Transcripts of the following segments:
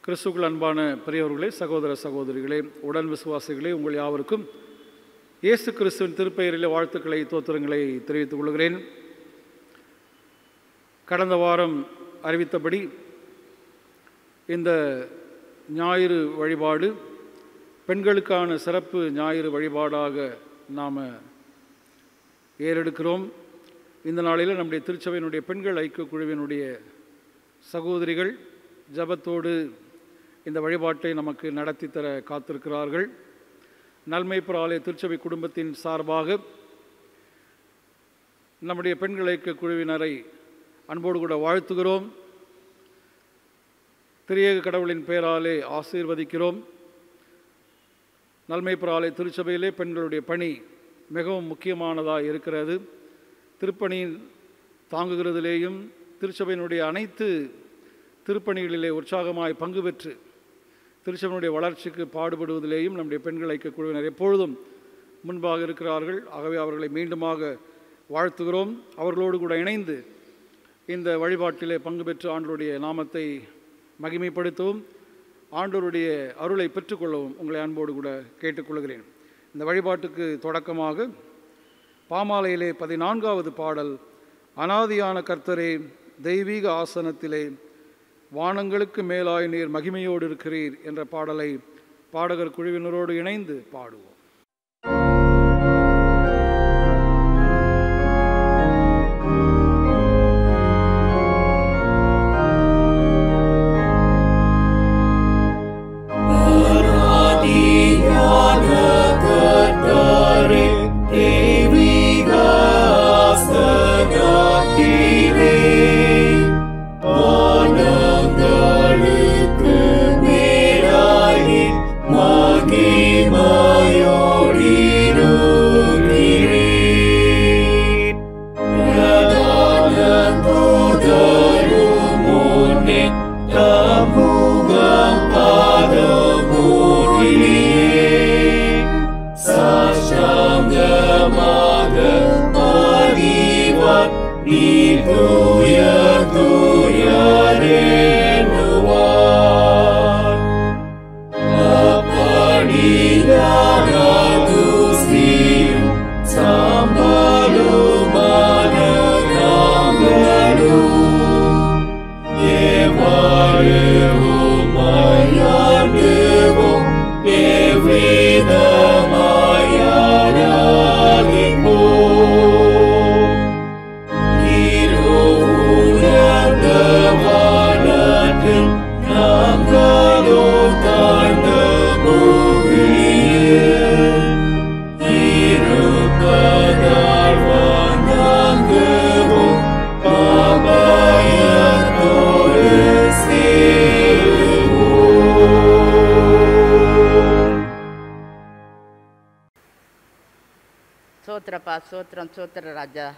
கிறிஸ்துக்குள் அன்பான பெரியவர்களே சகோதர சகோதரிகளே உடன் விசுவாசிகளே உங்கள் யாவருக்கும் இயேசு கிறிஸ்துவின் திருப்பெயரிலே வாழ்த்துக்களை தோத்திரங்களை தெரிவித்துக் கொள்கிறேன் கடந்த வாரம் அறிவித்தபடி இந்த ஞாயிறு வழிபாடு பெண்களுக்கான சிறப்பு ஞாயிறு வழிபாடாக நாம் ஏறெடுக்கிறோம் இந்த நாளில் நம்முடைய திருச்சபையினுடைய பெண்கள் ஐக்கிய குழுவினுடைய சகோதரிகள் ஜபத்தோடு இந்த வழிபாட்டை நமக்கு நடத்தி தர காத்திருக்கிறார்கள் நல்மைப்புற ஆலய திருச்சபை குடும்பத்தின் சார்பாக நம்முடைய பெண்கள் ஐக்கிய குழுவினரை அன்போடு கூட வாழ்த்துகிறோம் திரியேக கடவுளின் பெயராலே ஆசீர்வதிக்கிறோம் நல்மைப்புற ஆலய திருச்சபையிலே பெண்களுடைய பணி மிகவும் முக்கியமானதாக இருக்கிறது திருப்பணியின் தாங்குகிறதிலேயும் திருச்சபையினுடைய அனைத்து திருப்பணிகளிலே உற்சாகமாய் பங்கு பெற்று திருச்சபையினுடைய வளர்ச்சிக்கு பாடுபடுவதிலேயும் நம்முடைய பெண்கள் ஐக்கிய குழுவினர் எப்பொழுதும் முன்பாக இருக்கிறார்கள் ஆகவே அவர்களை மீண்டுமாக வாழ்த்துகிறோம் அவர்களோடு கூட இணைந்து இந்த வழிபாட்டிலே பங்கு பெற்று ஆண்டவருடைய நாமத்தை மகிமைப்படுத்தவும் ஆண்டவருடைய அருளை பெற்றுக்கொள்ளவும் உங்களை அன்போடு கூட கேட்டுக்கொள்கிறேன் இந்த வழிபாட்டுக்கு தொடக்கமாக பாமாலையிலே பதினான்காவது பாடல் அனாதியான கர்த்தரே தெய்வீக ஆசனத்திலே வானங்களுக்கு மேலாய் நீர் மகிமையோடு இருக்கிறீர் என்ற பாடலை பாடகர் குழுவினரோடு இணைந்து பாடுவோம் சோத்திரப்பா சோத்திரம் சோத்திர ராஜா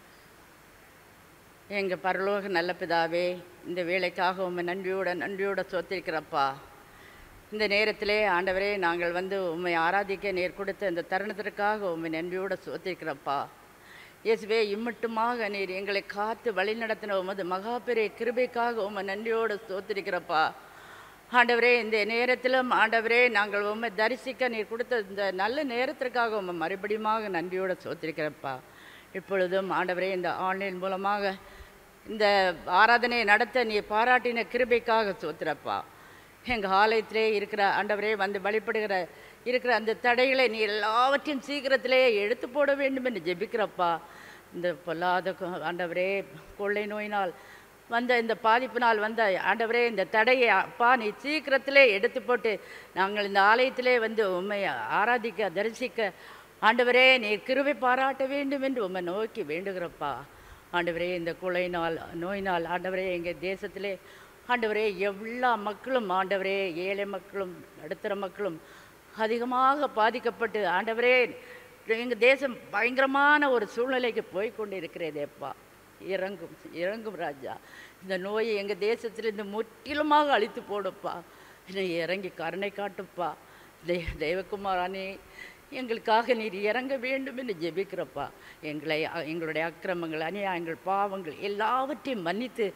எங்கள் பரலோக நல்ல பிதாவே இந்த வேலைக்காக உண்மை நன்றியோட நன்றியோட சோத்திருக்கிறப்பா இந்த நேரத்திலே ஆண்டவரே நாங்கள் வந்து உண்மை ஆராதிக்க நேர் கொடுத்த இந்த தருணத்திற்காக உண்மை நன்றியோட சோத்திருக்கிறப்பா இயேசுவே இம்மட்டுமாக நீர் எங்களை காத்து வழி நடத்தின உமது மகா பெரிய கிருபைக்காக உண்மை நன்றியோடு சோத்திருக்கிறப்பா ஆண்டவரே இந்த நேரத்திலும் ஆண்டவரே நாங்கள் உண்மை தரிசிக்க நீர் கொடுத்த இந்த நல்ல நேரத்திற்காக உண்மை மறுபடியுமாக நன்றியோடு சோத்திருக்கிறப்பா இப்பொழுதும் ஆண்டவரே இந்த ஆன்லைன் மூலமாக இந்த ஆராதனையை நடத்த நீ பாராட்டின கிருபைக்காக சோத்திரப்பா எங்கள் ஆலயத்திலே இருக்கிற ஆண்டவரே வந்து வழிபடுகிற இருக்கிற அந்த தடைகளை நீ எல்லாவற்றையும் சீக்கிரத்திலே எடுத்து போட வேண்டும் என்று ஜெபிக்கிறப்பா இந்த பொல்லாத ஆண்டவரே கொள்ளை நோயினால் வந்த இந்த பாதிப்பினால் வந்த ஆண்டவரே இந்த தடையை அப்பா நீ சீக்கிரத்திலே எடுத்து போட்டு நாங்கள் இந்த ஆலயத்திலே வந்து உண்மை ஆராதிக்க தரிசிக்க ஆண்டவரே நீ கிருவை பாராட்ட வேண்டும் என்று உண்மை நோக்கி வேண்டுகிறப்பா ஆண்டவரே இந்த கொலைனால் நோயினால் ஆண்டவரே எங்கள் தேசத்திலே ஆண்டவரே எல்லா மக்களும் ஆண்டவரே ஏழை மக்களும் நடுத்தர மக்களும் அதிகமாக பாதிக்கப்பட்டு ஆண்டவரே எங்கள் தேசம் பயங்கரமான ஒரு சூழ்நிலைக்கு போய் கொண்டு இருக்கிறதேப்பா இறங்கும் இறங்கும் ராஜா இந்த நோயை எங்கள் தேசத்திலிருந்து முற்றிலுமாக அழித்து போடுப்பா என்னை இறங்கி கருணை காட்டுப்பா தெய்வ தெய்வகுமாரானே எங்களுக்காக நீர் இறங்க வேண்டும் என்று ஜெபிக்கிறப்பா எங்களை அ- எங்களுடைய அக்கிரமங்கள் அநியாயங்கள் பாவங்கள் எல்லாவற்றையும் மன்னித்து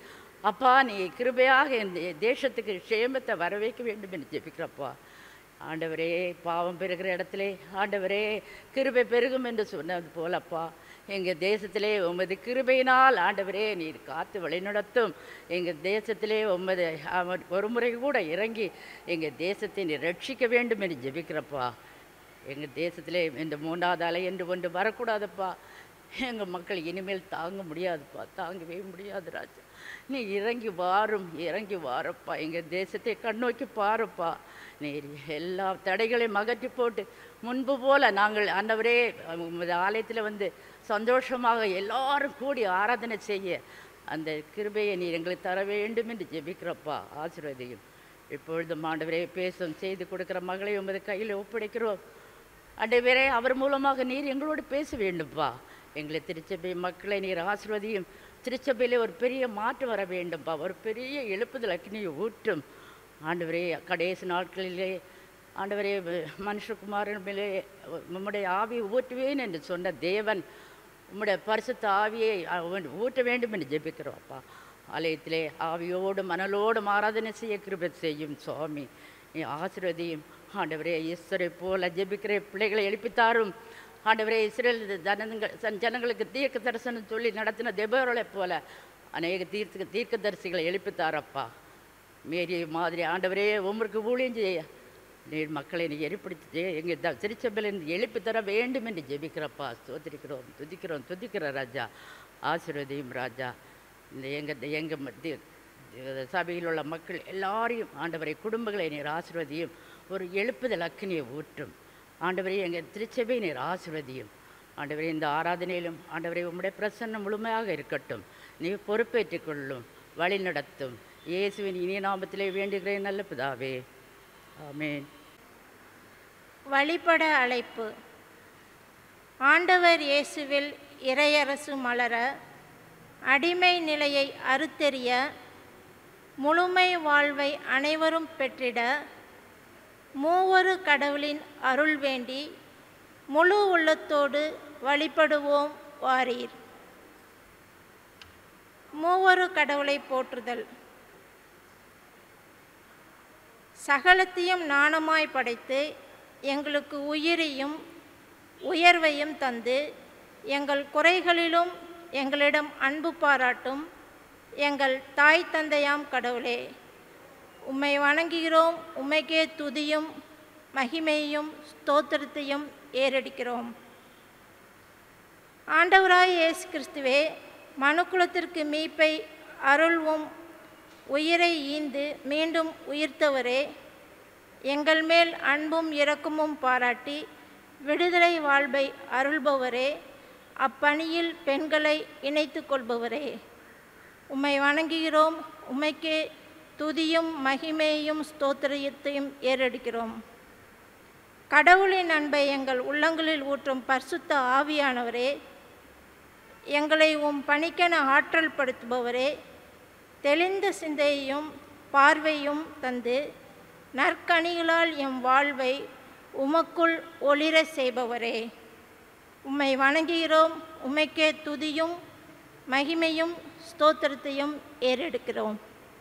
அப்பா நீ கிருபையாக இந்த தேசத்துக்கு க்ஷேமத்தை வர வைக்க வேண்டும் என்று ஜெபிக்கிறப்பா ஆண்டவரே பாவம் பெருகிற இடத்திலே ஆண்டவரே கிருபை பெருகும் என்று சொன்னது போலப்பா எங்கள் தேசத்திலே உமது கிருபையினால் ஆண்டவரே நீர் காத்து வழிநடத்தும் எங்கள் தேசத்திலே உமது அவர் ஒரு முறை கூட இறங்கி எங்கள் தேசத்தை நீர் ரட்சிக்க வேண்டும் என்று ஜெபிக்கிறப்பா எங்கள் தேசத்திலே இந்த மூன்றாவது அலை என்று ஒன்று வரக்கூடாதுப்பா எங்கள் மக்கள் இனிமேல் தாங்க முடியாதுப்பா தாங்கவே முடியாது ராஜா நீ இறங்கி வாரும் இறங்கி வாரப்பா எங்கள் தேசத்தை கண்ணோக்கி பாருப்பா நீர் எல்லா தடைகளையும் அகற்றி போட்டு முன்பு போல நாங்கள் ஆண்டவரே உமது ஆலயத்தில் வந்து சந்தோஷமாக எல்லாரும் கூடி ஆராதனை செய்ய அந்த கிருபையை நீர் எங்களுக்கு தர வேண்டும் என்று ஜெபிக்கிறப்பா ஆசீர்வதியும் இப்பொழுதும் ஆண்டவரே பேசும் செய்து கொடுக்குற மகளை உமது கையில் ஒப்படைக்கிறோம் ஆண்டவரே அவர் மூலமாக நீர் எங்களோடு பேச வேண்டும்ப்பா எங்களை திருச்சபை மக்களை நீர் ஆசிர்வதியும் திருச்சபையில் ஒரு பெரிய மாற்றம் வர வேண்டும்ப்பா ஒரு பெரிய எழுப்புதல் அக்னியை ஊற்றும் ஆண்டவரே கடைசி நாட்களிலே ஆண்டவரே மனுஷகுமாரன் மேலே உம்முடைய ஆவியை ஊற்றுவேன் என்று சொன்ன தேவன் உம்முடைய பரிசுத்த ஆவியை அவன் ஊற்ற வேண்டும் என்று ஜெபிக்கிறோம் அப்பா ஆலயத்திலே ஆவியோடு மணலோடும் ஆராதனை செய்ய கிருபை செய்யும் சுவாமி நீ ஆசீர்வதியும் ஆண்டவரே ஈஸ்வரை போல ஜெபிக்கிற பிள்ளைகளை எழுப்பித்தாரும் ஆண்டவரே இஸ்ரேல் ஜனங்கள் சன் ஜனங்களுக்கு தீர்க்க தரிசனம் சொல்லி நடத்தின தெபோரலை போல அநேக தீர்க்க தீர்க்க தரிசிகளை எழுப்பித்தாரப்பா மேரி மாதிரி ஆண்டவரே உமருக்கு ஊழியம் செய்ய நீர் மக்களை நீ ஏற்படுத்தி எங்கள் த திருச்சபையிலிருந்து எழுப்பி தர வேண்டும் என்று ஜெபிக்கிறப்பா ஸ்தோத்திரிக்கிறோம் துதிக்கிறோம் துதிக்கிற ராஜா ஆசீர்வதியும் ராஜா இந்த எங்கள் எங்கள் சபையில் உள்ள மக்கள் எல்லாரையும் ஆண்டவரை குடும்பங்களை நீர் ஆசீர்வதியும் ஒரு எழுப்புதல் அக்கினியை ஊற்றும் ஆண்டவரே எங்கள் திருச்சபை நீர் ஆசீர்வதியும் ஆண்டவரே இந்த ஆராதனையிலும் ஆண்டவரே உம்முடைய பிரசன்னம் முழுமையாக இருக்கட்டும் நீ பொறுப்பேற்றுக் கொள்ளும் வழி நடத்தும் இயேசுவின் இனிய நாமத்திலே வேண்டுகிறேன் நல்ல பிதாவே ஆமென் வழிபட அழைப்பு ஆண்டவர் இயேசுவில் இறையரசு மலர அடிமை நிலையை அறுத்தெறிய முழுமை வாழ்வை அனைவரும் பெற்றிட மூவரு கடவுளின் அருள் வேண்டி முழு உள்ளத்தோடு வழிபடுவோம் வாரீர் மூவரு கடவுளை போற்றுதல் சகலத்தையும் நாணமாய் படைத்து எங்களுக்கு உயிரையும் உயர்வையும் தந்து எங்கள் குறைகளிலும் எங்களிடம் அன்பு பாராட்டும் எங்கள் தாய் தந்தையாம் கடவுளே உம்மை வணங்குகிறோம் உம்மைக்கே துதியும் மகிமையும் ஸ்தோத்திரத்தையும் ஏறெடுக்கிறோம் ஆண்டவராய் இயேசு கிறிஸ்துவே மனுக்குலத்திற்கு மீட்பை அருள்வும் உயிரை ஈந்து மீண்டும் உயிர்த்தவரே எங்கள் மேல் அன்பும் இரக்கமும் பாராட்டி விடுதலை வாழ்வை அருள்பவரே அப்பணியில் பெண்களை இணைத்து கொள்பவரே உம்மை வணங்குகிறோம் உம்மைக்கே துதியும் மகிமையும் ஸ்தோத்திரத்தையும் ஏறெடுக்கிறோம் கடவுளின் அன்பை எங்கள் உள்ளங்களில் ஊற்றும் பரிசுத்த ஆவியானவரே எங்களை உம் பணிக்கென ஆற்றல் படுத்துபவரே தெளிந்த சிந்தையையும் பார்வையும் தந்து நற்கனிகளால் எம் வாழ்வை உமக்குள் ஒளிர செய்பவரே உம்மை வணங்குகிறோம் உம்மைக்கே துதியும் மகிமையும் ஸ்தோத்திரத்தையும் ஏறெடுக்கிறோம்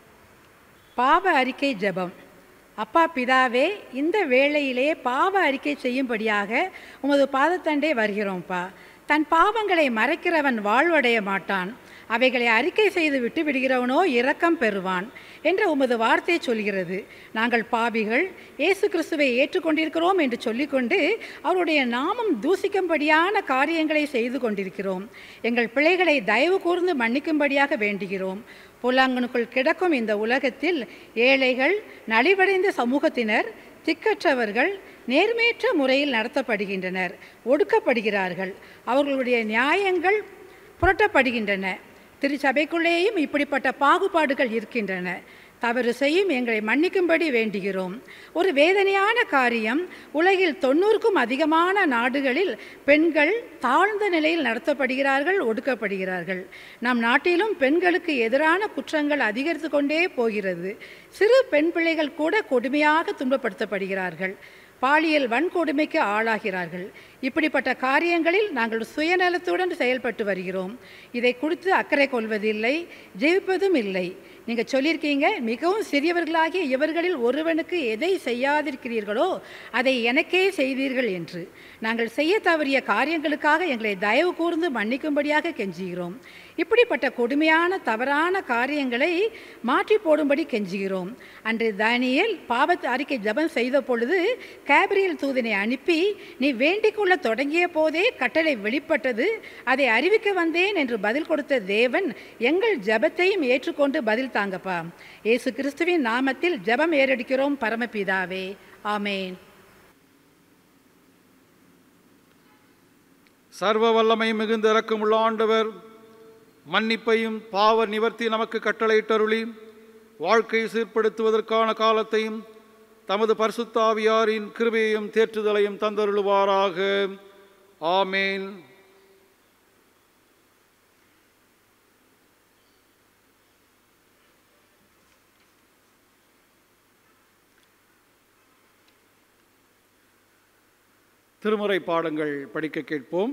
பாவ அறிக்கை ஜெபம் அப்பா பிதாவே இந்த வேளையிலே பாவ அறிக்கை செய்யும்படியாக உமது பாதத்தண்டே வருகிறோம்ப்பா தன் பாவங்களை மறைக்கிறவன் வாழ்வடைய மாட்டான் அவைகளை அறிக்கை செய்து விட்டு விடுகிறவனோ இரக்கம் பெறுவான் என்று உமது வார்த்தை சொல்கிறது நாங்கள் பாவிகள் இயேசு கிறிஸ்துவை ஏற்றுக்கொண்டிருக்கிறோம் என்று சொல்லிக்கொண்டு அவருடைய நாமம் தூசிக்கும்படியான காரியங்களை செய்து கொண்டிருக்கிறோம் எங்கள் பிழைகளை தயவு கூர்ந்து மன்னிக்கும்படியாக வேண்டுகிறோம் புல்லாங்கனுக்குள் கிடக்கும் இந்த உலகத்தில் ஏழைகள் நலிவடைந்த சமூகத்தினர் திக்கற்றவர்கள் நேர்மையற்ற முறையில் நடத்தப்படுகின்றனர் ஒடுக்கப்படுகிறார்கள் அவர்களுடைய நியாயங்கள் புரட்டப்படுகின்றன திருச்சபைக்குள்ளேயும் இப்படிப்பட்ட பாகுபாடுகள் இருக்கின்றன தவறு செய்யும் எங்களை மன்னிக்கும்படி வேண்டுகிறோம் ஒரு வேதனையான காரியம் உலகில் தொண்ணூறுக்கும் அதிகமான நாடுகளில் பெண்கள் தாழ்ந்த நிலையில் நடத்தப்படுகிறார்கள் ஒடுக்கப்படுகிறார்கள் நம் நாட்டிலும் பெண்களுக்கு எதிரான குற்றங்கள் அதிகரித்து கொண்டே போகிறது சிறு பெண் பிள்ளைகள் கூட கொடுமையாக துன்பப்படுத்தப்படுகிறார்கள் பாலியல் வன்கொடுமைக்கு ஆளாகிறார்கள் இப்படிப்பட்ட காரியங்களில் நாங்கள் சுயநலத்துடன் செயல்பட்டு வருகிறோம் இதை குறித்து அக்கறை கொள்வதில்லை ஜெயிப்பதும் இல்லை நீங்கள் சொல்லியிருக்கீங்க மிகவும் சிறியவர்களாகிய இவர்களில் ஒருவனுக்கு எதை செய்யாதிருக்கிறீர்களோ அதை எனக்கே செய்தீர்கள் என்று நாங்கள் செய்ய தவறிய காரியங்களுக்காக எங்களை தயவு கூர்ந்து மன்னிக்கும்படியாக கெஞ்சுகிறோம் இப்படிப்பட்ட கொடுமையான தவறான காரியங்களை மாற்றி போடும்படி கெஞ்சுகிறோம் அன்று தானியேல் பாவத் அறிக்கை ஜெபம் செய்த பொழுது கேப்ரியல் தூதனை அனுப்பி நீ வேண்டிக் கொள்ள தொடங்கிய போதே கட்டளை வெளிப்பட்டது அதை அறிவிக்க வந்தேன் என்று பதில் கொடுத்த தேவன் எங்கள் ஜெபத்தையும் ஏற்றுக்கொண்டு பதில் தாங்கப்பா இயேசு கிறிஸ்துவின் நாமத்தில் ஜெபம் ஏறெடுக்கிறோம் பரமபிதாவே ஆமேன் சர்வ வல்லமை மிகுந்த இரக்கமுள்ள ஆண்டவர் மன்னிப்பையும் பாவ நிவர்த்தி நமக்கு கட்டளையிட்டருளி வாழ்க்கையை சீர்படுத்துவதற்கான காலத்தையும் தமது பரிசுத்தாவியாரின் கிருபையையும் தேற்றுதலையும் தந்தருளுவாராக ஆமேன் திருமுறை பாடங்கள் படிக்க கேட்போம்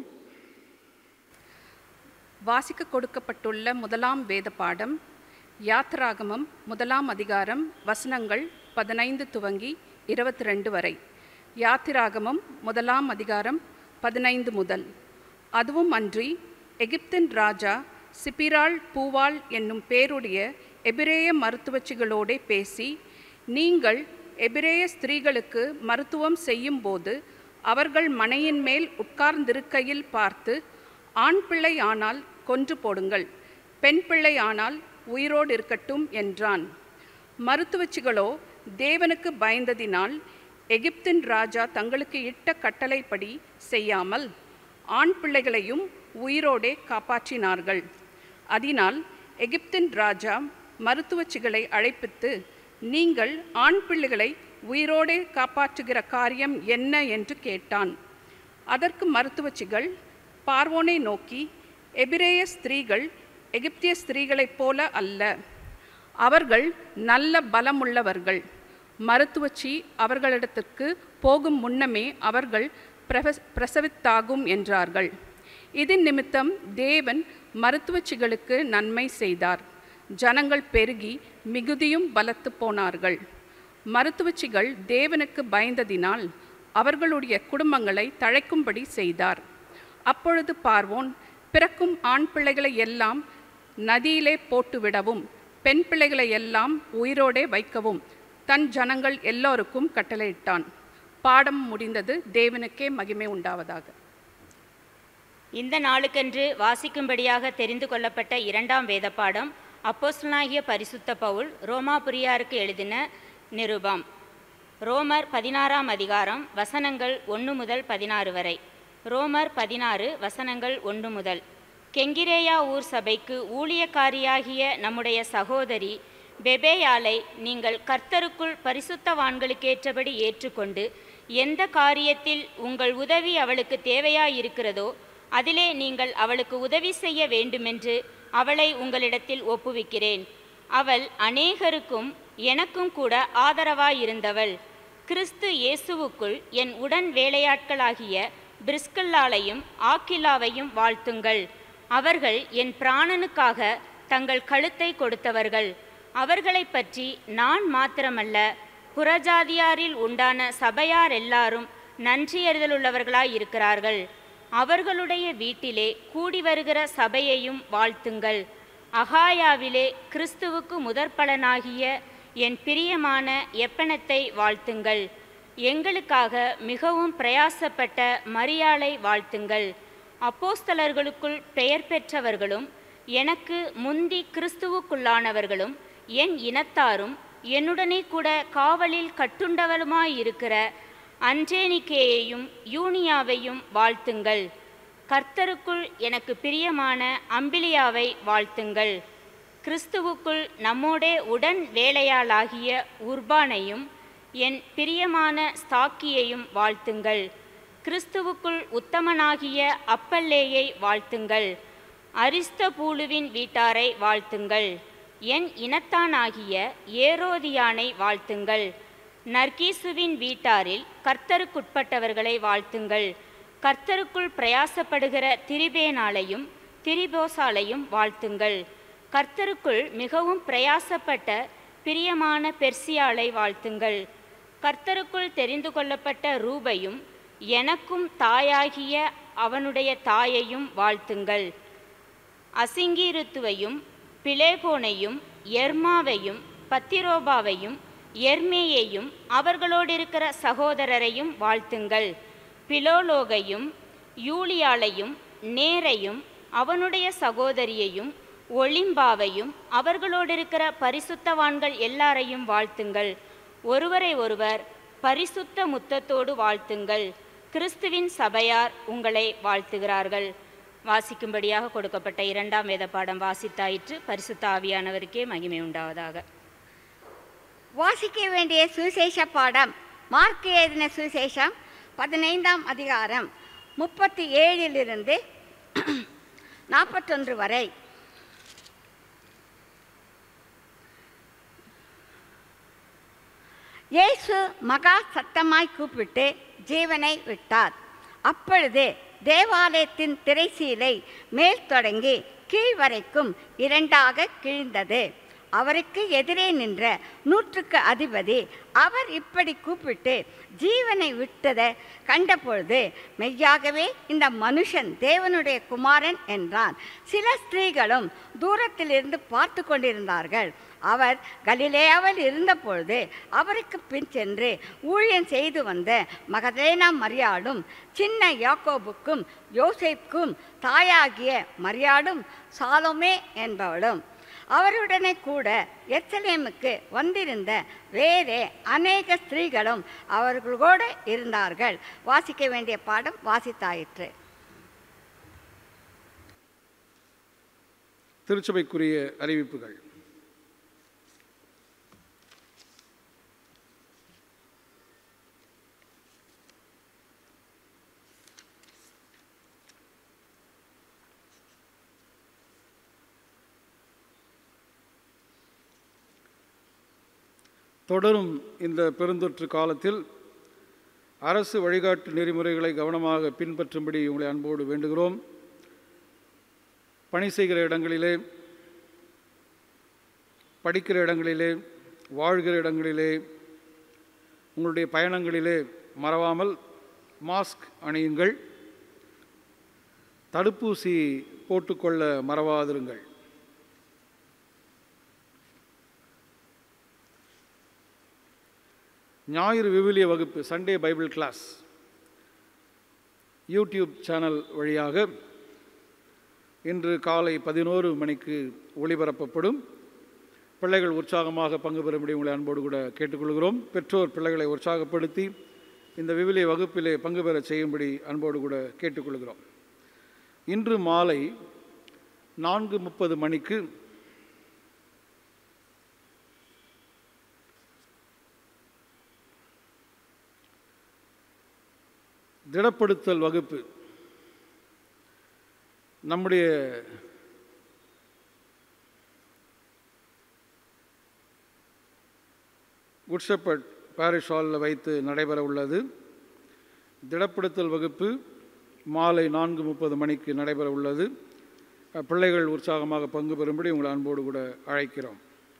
வாசிக்க கொடுக்கப்பட்டுள்ள முதலாம் வேத பாடம் யாத்ராகமம் முதலாம் அதிகாரம் வசனங்கள் பதினைந்து துவங்கி இருபத்தி ரெண்டு வரை யாத்திராகமம் முதலாம் அதிகாரம் பதினைந்து முதல் அதுவும் அன்றி எகிப்தின் ராஜா சிபிராள் பூவாள் என்னும் பேருடைய எபிரேய மருத்துவச்சிகளோடே பேசி நீங்கள் எபிரேய ஸ்திரீகளுக்கு மருத்துவம் செய்யும்போது அவர்கள் மனையின் மேல் உட்கார்ந்திருக்கையில் பார்த்து ஆண் பிள்ளை ஆனால் கொன்று போடுங்கள் பெண் பிள்ளை ஆனால் உயிரோடு இருக்கட்டும் என்றான் மருத்துவச்சிகளோ தேவனுக்கு பயந்ததினால் எகிப்தின் ராஜா தங்களுக்கு இட்ட கட்டளைப்படி செய்யாமல் ஆண் பிள்ளைகளையும் உயிரோடே காப்பாற்றினார்கள் அதனால் எகிப்தின் ராஜா மருத்துவச்சிகளை அழைப்பித்து நீங்கள் ஆண் பிள்ளைகளை உயிரோடே காப்பாற்றுகிற காரியம் என்ன என்று கேட்டான் அதற்கு மருத்துவச்சிகள் பார்வோனை நோக்கி எபிரேய ஸ்திரீகள் எகிப்திய ஸ்திரீகளைப் போல அல்ல அவர்கள் நல்ல பலமுள்ளவர்கள் மருத்துவச்சி அவர்களிடத்திற்கு போகும் முன்னமே அவர்கள் பிரவ- பிரசவித்தாகும் என்றார்கள் இதன் நிமித்தம் தேவன் மருத்துவச்சிகளுக்கு நன்மை செய்தார் ஜனங்கள் பெருகி மிகுதியும் பலத்து போனார்கள் மருத்துவச்சிகள் தேவனுக்கு பயந்ததினால் அவர்களுடைய குடும்பங்களை தழைக்கும்படி செய்தார் அப்பொழுது பார்வோன் பிறக்கும் ஆண் பிள்ளைகளை எல்லாம் நதியிலே போட்டுவிடவும் பெண் பிள்ளைகளை எல்லாம் உயிரோடே வைக்கவும் தன் ஜனங்கள் எல்லோருக்கும் கட்டளையிட்டான் பாடம் முடிந்தது தேவனுக்கே மகிமை உண்டாவதாக இந்த நாளுக்கென்று வாசிக்கும்படியாக தெரிந்து கொள்ளப்பட்ட இரண்டாம் வேத பாடம் அப்போஸ்தலனாகிய பரிசுத்த பவுல் ரோமாபுரியாருக்கு எழுதின நிருபம் ரோமர் பதினாறாம் அதிகாரம் வசனங்கள் ஒன்று முதல் பதினாறு வரை ரோமர் பதினாறு வசனங்கள் ஒன்று முதல் கெங்கிரேயா ஊர் சபைக்கு ஊழியக்காரியாகிய நம்முடைய சகோதரி பெபேயாலை நீங்கள் கர்த்தருக்குள் பரிசுத்தவான்களுக்கேற்றபடி ஏற்றுக்கொண்டு எந்த காரியத்தில் உங்கள் உதவி அவளுக்கு தேவையாயிருக்கிறதோ அதிலே நீங்கள் அவளுக்கு உதவி செய்ய வேண்டுமென்று அவளை உங்களிடத்தில் ஒப்புவிக்கிறேன் அவள் அநேகருக்கும் எனக்கும் கூட ஆதரவாயிருந்தவள் கிறிஸ்து இயேசுவுக்குள் என் உடன் வேலையாட்களாகிய பிரிஸ்கல்லாலையும் ஆக்கிலாவையும் வாழ்த்துங்கள் அவர்கள் என் பிராணனுக்காக தங்கள் கழுத்தை கொடுத்தவர்கள் அவர்களைப் பற்றி நான் மாத்திரமல்ல புறஜாதியாரில் உண்டான சபையார் எல்லாரும் நன்றியறிதலுள்ளவர்களாய் இருக்கிறார்கள் அவர்களுடைய வீட்டிலே கூடி வருகிற சபையையும் வாழ்த்துங்கள் அகாயாவிலே கிறிஸ்துவுக்கு முதற்பலனாகிய என் பிரியமான எப்பனத்தை வாழ்த்துங்கள் எங்களுக்காக மிகவும் பிரயாசப்பட்ட மரியாளை வாழ்த்துங்கள் அப்போஸ்தலர்களுக்குள் பெயர் பெற்றவர்களும் எனக்கு முந்தி கிறிஸ்துவுக்குள்ளானவர்களும் என் இனத்தாரும் என்னுடனே கூட காவலில் கட்டுண்டவளுமாயிருக்கிற அன்றேனிக்கேயையும் யூனியாவையும் வாழ்த்துங்கள் கர்த்தருக்குள் எனக்கு பிரியமான அம்பிலியாவை வாழ்த்துங்கள் கிறிஸ்துவுக்குள் நம்மோடே உடன் வேலையாளாகிய உர்பானையும் என் பிரியமான ஸ்தாக்கியையும் வாழ்த்துங்கள் கிறிஸ்துவுக்குள் உத்தமனாகிய அப்பல்லேயை வாழ்த்துங்கள் அரிஸ்தபூலுவின் வீட்டாரை வாழ்த்துங்கள் என் இனத்தானாகிய ஏரோதியானை வாழ்த்துங்கள் நர்கீசுவின் வீட்டாரில் கர்த்தருக்குட்பட்டவர்களை வாழ்த்துங்கள் கர்த்தருக்குள் பிரயாசப்படுகிற திரிபேனாலையும் திரிபோசாலையும் வாழ்த்துங்கள் கர்த்தருக்குள் மிகவும் பிரயாசப்பட்ட பிரியமான பெர்சியாளை வாழ்த்துங்கள் கர்த்தருக்குள் தெரிந்து கொள்ளப்பட்ட ரூபையும் எனக்கும் தாயாகிய அவனுடைய தாயையும் வாழ்த்துங்கள் அசிங்கீருத்துவையும் பிளேகோனையும் எர்மாவையும் பத்திரோபாவையும் எர்மேயையும் அவர்களோடிருக்கிற சகோதரரையும் வாழ்த்துங்கள் பிலோலோகையும் யூலியாளையும் நேரையும் அவனுடைய சகோதரியையும் ஒளிம்பாவையும் அவர்களோடிருக்கிற பரிசுத்தவான்கள் எல்லாரையும் வாழ்த்துங்கள் ஒருவரை ஒருவர் பரிசுத்த முத்தத்தோடு வாழ்த்துங்கள் கிறிஸ்துவின் சபையார் உங்களை வாழ்த்துகிறார்கள் வாசிக்கும்படியாக கொடுக்கப்பட்ட இரண்டாம் வேத பாடம் வாசித்தாயிற்று பரிசுத்த ஆவியானவருக்கே மகிமை உண்டாவதாக வாசிக்க வேண்டிய சுவிசேஷ பாடம் மார்க் எழுதின சுவிசேஷம் பதினைந்தாம் அதிகாரம் முப்பத்தி ஏழிலிருந்து நாற்பத்தொன்று வரை இயேசு மகா சத்தமாய் கூப்பிட்டு ஜீவனை விட்டார் அப்பொழுது தேவாலயத்தின் திரைசீலை மேல் தொடங்கி கீழ் வரைக்கும் இரண்டாக கிழிந்தது அவருக்கு எதிரே நின்ற நூற்றுக்கு அதிபதி அவர் இப்படி கூப்பிட்டு ஜீவனை விட்டதை கண்டபொழுது மெய்யாகவே இந்த மனுஷன் தேவனுடைய குமாரன் என்றான் சில ஸ்திரீகளும் தூரத்திலிருந்து பார்த்து கொண்டிருந்தார்கள் அவர் கலிலேயாவில் இருந்தபொழுது அவருக்கு பின் சென்று ஊழியம் செய்து வந்த மகதேனா மரியாடும் சின்ன யாக்கோபுக்கும் யோசேப்புக்கும் தாயாகிய மரியாடும் சாலோமே என்பவளும் அவருடனே கூட எர்சலேமுக்கு வந்திருந்த வேறே அநேக ஸ்திரீகளும் அவர்களோடு இருந்தார்கள் வாசிக்க வேண்டிய பாடம் வாசித்தாயிற்று திருச்சபைக்குரிய அறிவிப்புகள் தொடரும் இந்த பெருந்தொற்று காலத்தில் அரசு வழிகாட்டு நெறிமுறைகளை கவனமாக பின்பற்றும்படி உங்களை அன்போடு வேண்டுகிறோம் பணி செய்கிற இடங்களிலே படிக்கிற இடங்களிலே வாழ்கிற இடங்களிலே உங்களுடைய பயணங்களிலே மறவாமல் மாஸ்க் அணியுங்கள் தடுப்பூசி போட்டுக்கொள்ள மறவாதிருங்கள் ஞாயிறு விவிலிய வகுப்பு Sunday Bible class YouTube channel வழியாக இன்று காலை பதினோரு மணிக்கு ஒளிபரப்பப்படும் பிள்ளைகள் உற்சாகமாக பங்கு பெறும்படி உங்களை அன்போடு கூட கேட்டுக்கொள்கிறோம் பெற்றோர் பிள்ளைகளை உற்சாகப்படுத்தி இந்த விவிலிய வகுப்பிலே பங்கு பெற செய்யும்படி அன்போடு கூட கேட்டுக்கொள்கிறோம் இன்று மாலை நான்கு முப்பது மணிக்கு திடப்படுத்தல் வகுப்பு நம்முடைய குட்ஷப்பட் பாரிஷ் ஹாலில் வைத்து நடைபெற உள்ளது திடப்படுத்தல் வகுப்பு மாலை நான்கு முப்பது மணிக்கு நடைபெற உள்ளது அஹ், பிள்ளைகள் உற்சாகமாக பங்கு பெறும்படி உங்களை அன்போடு கூட அழைக்கிறோம்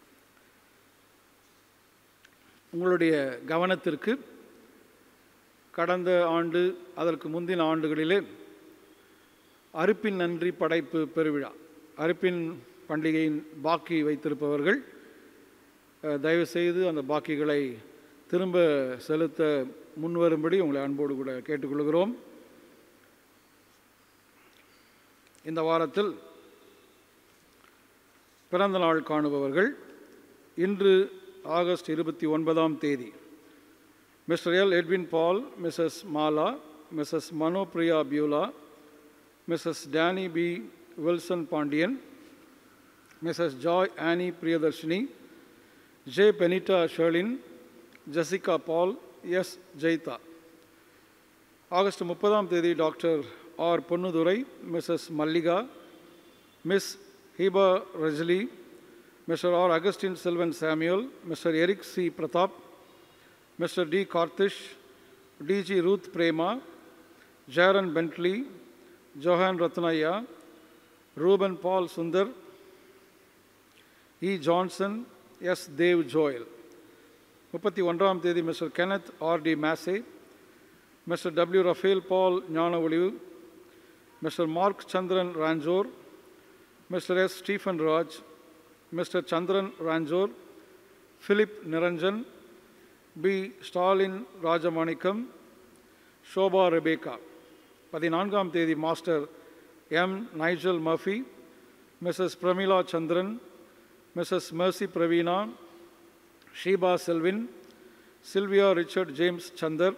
உங்களுடைய கவனத்திற்கு கடந்த ஆண்டு அதற்கு முந்தின ஆண்டுகளிலே அறுப்பின் நன்றி படைப்பு பெருவிழா அறுப்பின் பண்டிகையின் பாக்கி வைத்திருப்பவர்கள் அஹ், தயவு செய்து அந்த பாக்கிகளை திரும்ப செலுத்த முன்வரும்படி உங்களை அன்போடு கூட கேட்டுக்கொள்கிறோம் இந்த வாரத்தில் பிறந்த நாள் காணுபவர்கள் இன்று ஆகஸ்ட் இருபத்தி ஒன்பதாம் தேதி Mister L Edwin Paul Mrs Mala Mrs Manopriya Beulah Mrs Danny B Wilson Pandian Mrs Joy Annie Priyadarshini J Benita Sharlin Jessica Paul S Jaitha August முப்பதாம் தேதி doctor R Ponnudurai Mrs Mallika Miss Heeba Rajli Mister R Augustine Selvan Samuel Mister Eric C Pratap Mister T Karthish T G Ruth Prema Jeron Bentley Johan Rathnaiah Reuben Paul Sundar E Johnson S Dev Joel முப்பத்தி ஒன்றாம் தேதி mister Kenneth R D Massey Mister W Raphael Paul Gnana Olivu Mister Mark Chandran Ranchor Mister S Stephen Raj Mister Chandran Ranchor Philip Niranjan P Stalin Rajamanickam Shobha Rebecca பதினான்காம் தேதி Master M Nigel Murphy Mrs Pramila Chandran Mrs Mercy Praveena Sheeba Selwyn Sylvia Richard James Chander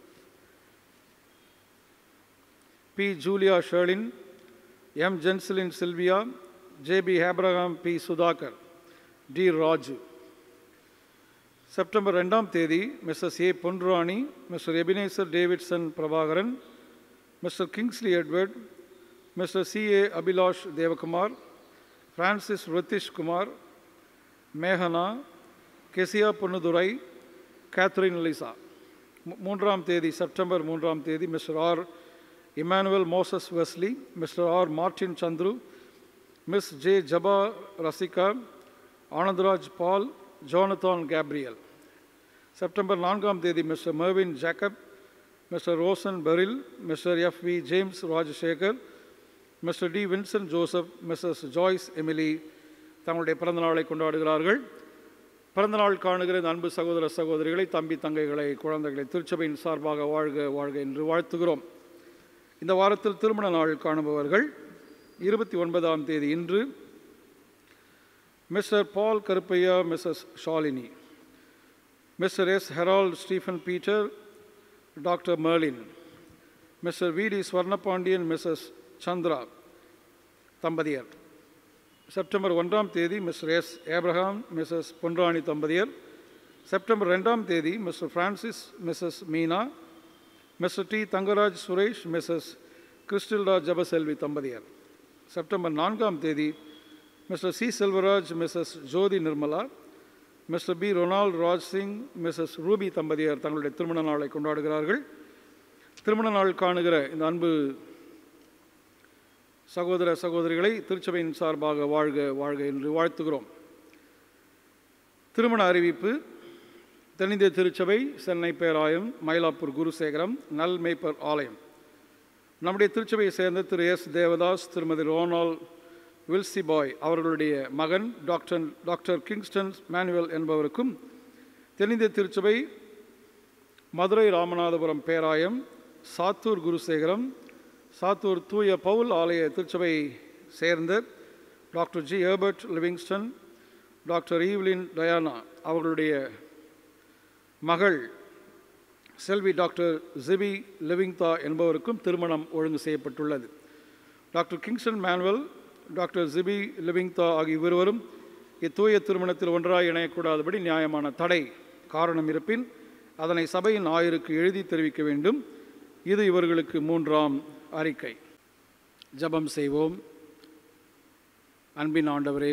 P Julia Sharlin M Jencilin Sylvia J B Abraham P Sudhakar T Raju September ரெண்டாம் தேதி Mrs A Ponrani Mister Ebenezer Davidson Prabhakaran mister Kingsley Edward Mister C A Abhilash Devakumar Francis Rithish Kumar மேகனா Keziah Ponnudurai Catherine Lisa மூ- மூன்றாம் தேதி September மூன்றாம் தேதி Mister R Emmanuel Moses Wesley Mister R Martin Chandru Miss J Jeba Rasika Anandaraj Paul Jonathan Gabriel September நான்காம் தேதி Mister Marvin Jacob Mister Roshan Beryl Mister F V James Rajasekar Mister T Vincent Joseph Mrs Joyce Emily தங்களுடைய பிறந்த நாளை கொண்டாடுகிறார்கள் பிறந்தநாள் காணுகிற இந்த அன்பு சகோதர சகோதரிகளை தம்பி தங்கைகளை குழந்தைகளை திருச்சபையின் சார்பாக வாழ்க வாழ்க என்று வாழ்த்துகிறோம் இந்த வாரத்தில் திருமண நாள் காணுபவர்கள் இருபத்தி ஒன்பதாம் தேதி இன்று Mister Paul Karuppiah Mrs Shalini Mister S Harold Stephen Peter doctor Marlin Mister V D Swarnapandian Mrs Chandra தம்பதியர் செப்டம்பர் ஒன்றாம் தேதி Mister S Abraham Mrs Ponrani தம்பதியர் செப்டம்பர் ரெண்டாம் தேதி Mister Francis Mrs Meena Mister T Thangaraj Suresh Mrs Christilda Jabaselvi தம்பதியர் செப்டம்பர் நான்காம் தேதி Mister C Selvaraj Mrs Jyothi Nirmala Mister B Ronald Raj Singh Mrs Ruby தம்பதியர் தங்களுடைய திருமண நாளை கொண்டாடுகிறார்கள் திருமண நாள் காணுகிற இந்த அன்பு சகோதர சகோதரிகளை திருச்சபையின் சார்பாக வாழ்க வாழ்க என்று வாழ்த்துகிறோம் திருமண அறிவிப்பு தென்னிந்திய திருச்சபை சென்னை பேராயம் மயிலாப்பூர் குருசேகரம் நல் மேய்ப்பர் ஆலயம் நம்முடைய திருச்சபையை சேர்ந்த திரு எஸ் தேவதாஸ் திருமதி ரோனால் வில்சி பாய் அவர்களுடைய மகன் டாக்டர் டாக்டர் கிங்ஸ்டன் மேனுவல் என்பவருக்கும் தென்னிந்திய திருச்சபை மதுரை ராமநாதபுரம் பேராயம் சாத்தூர் குருசேகரம் சாத்தூர் தூய பவுல் ஆலய திருச்சபை சேர்ந்த doctor G Herbert Livingston doctor Evelyn Diana அவர்களுடைய மகள் செல்வி டாக்டர் ஜிபி லிவிங்தா என்பவருக்கும் திருமணம் ஒழுங்கு செய்யப்பட்டுள்ளது doctor Kingston Manuel doctor G B லிவிங்தா ஆகிய இருவரும் இத்தூய திருமணத்தில் ஒன்றாக இணையக்கூடாதபடி நியாயமான தடை காரணம் இருப்பின் அதனை சபையின் ஆயருக்கு எழுதி தெரிவிக்க வேண்டும் இது இவர்களுக்கு மூன்றாம் அறிக்கை ஜெபம் செய்வோம் அன்பின் ஆண்டவரே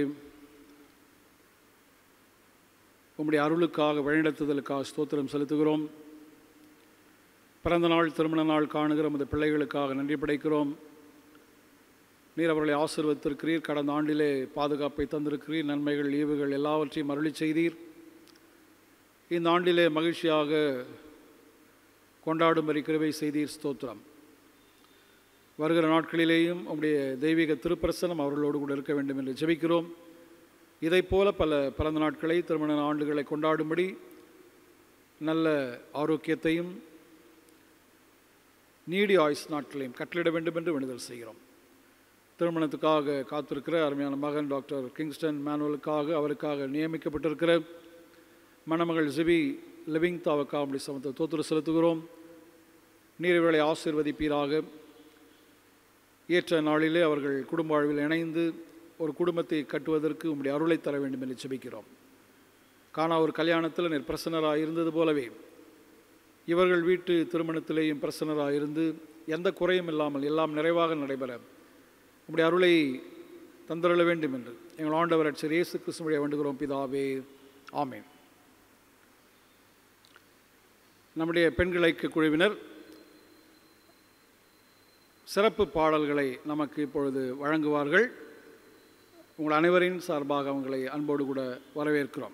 உம்முடைய அருளுக்காக வழிநடத்துதலுக்காக ஸ்தோத்திரம் செலுத்துகிறோம் பிறந்த நாள் திருமண நாள் காணுகிற நமது பிள்ளைகளுக்காக நன்றி படைக்கிறோம் நீர் அவர்களை ஆசீர்வத்திருக்கிறீர் கடந்த ஆண்டிலே பாதுகாப்பை தந்திருக்கிறீர் நன்மைகள் ஈவுகள் எல்லாவற்றையும் அருளி செய்தீர் இந்த ஆண்டிலே மகிழ்ச்சியாக கொண்டாடும்படி கிருபை செய்தீர் ஸ்தோத்திரம் வருகிற நாட்களிலேயும் உம்முடைய தெய்வீக திருப்பிரசனம் அவர்களோடு கூட இருக்க வேண்டும் என்று ஜெபிக்கிறோம் இதைப் போல பல பிறந்த நாட்களை திருமண ஆண்டுகளை கொண்டாடும்படி நல்ல ஆரோக்கியத்தையும் நீடி ஆயுஸ் நாட்களையும் கட்டளிட வேண்டும் என்று வேண்டுதல் செய்கிறோம் திருமணத்துக்காக காத்திருக்கிற அருமையான மகன் டாக்டர் கிங்ஸ்டன் மேனுவலுக்காக அவருக்காக நியமிக்கப்பட்டிருக்கிற மணமகள் ஜிபி லிவிங்தாவுக்காக அப்படி சமத்தை தோத்துரு செலுத்துகிறோம் நீர் இவர்களை ஆசீர்வதிப்பீராக ஏற்ற நாளிலே அவர்கள் குடும்ப வாழ்வில் இணைந்து ஒரு குடும்பத்தை கட்டுவதற்கு உம்முடைய அருளை தர வேண்டும் என்று செபிக்கிறோம் காணா ஒரு கல்யாணத்தில் நீர் பிரசன்னராக இருந்தது போலவே இவர்கள் வீட்டு திருமணத்திலேயும் பிரசன்னராக இருந்து எந்த குறையும் இல்லாமல் எல்லாம் நிறைவாக நடைபெற உம்முடைய அருளை தந்தருள வேண்டும் என்று எங்கள் ஆண்டவர் அச்சர் இயேசு கிறிஸ்துவடைய வேண்டுகிறோம் பிதாவே ஆமென் நம்முடைய பெண்கள் ஐக்கிய குழுவினர் சிறப்பு பாடல்களை நமக்கு இப்பொழுது வழங்குவார்கள் உங்கள் அனைவரின் சார்பாக உங்களை அன்போடு கூட வரவேற்கிறோம்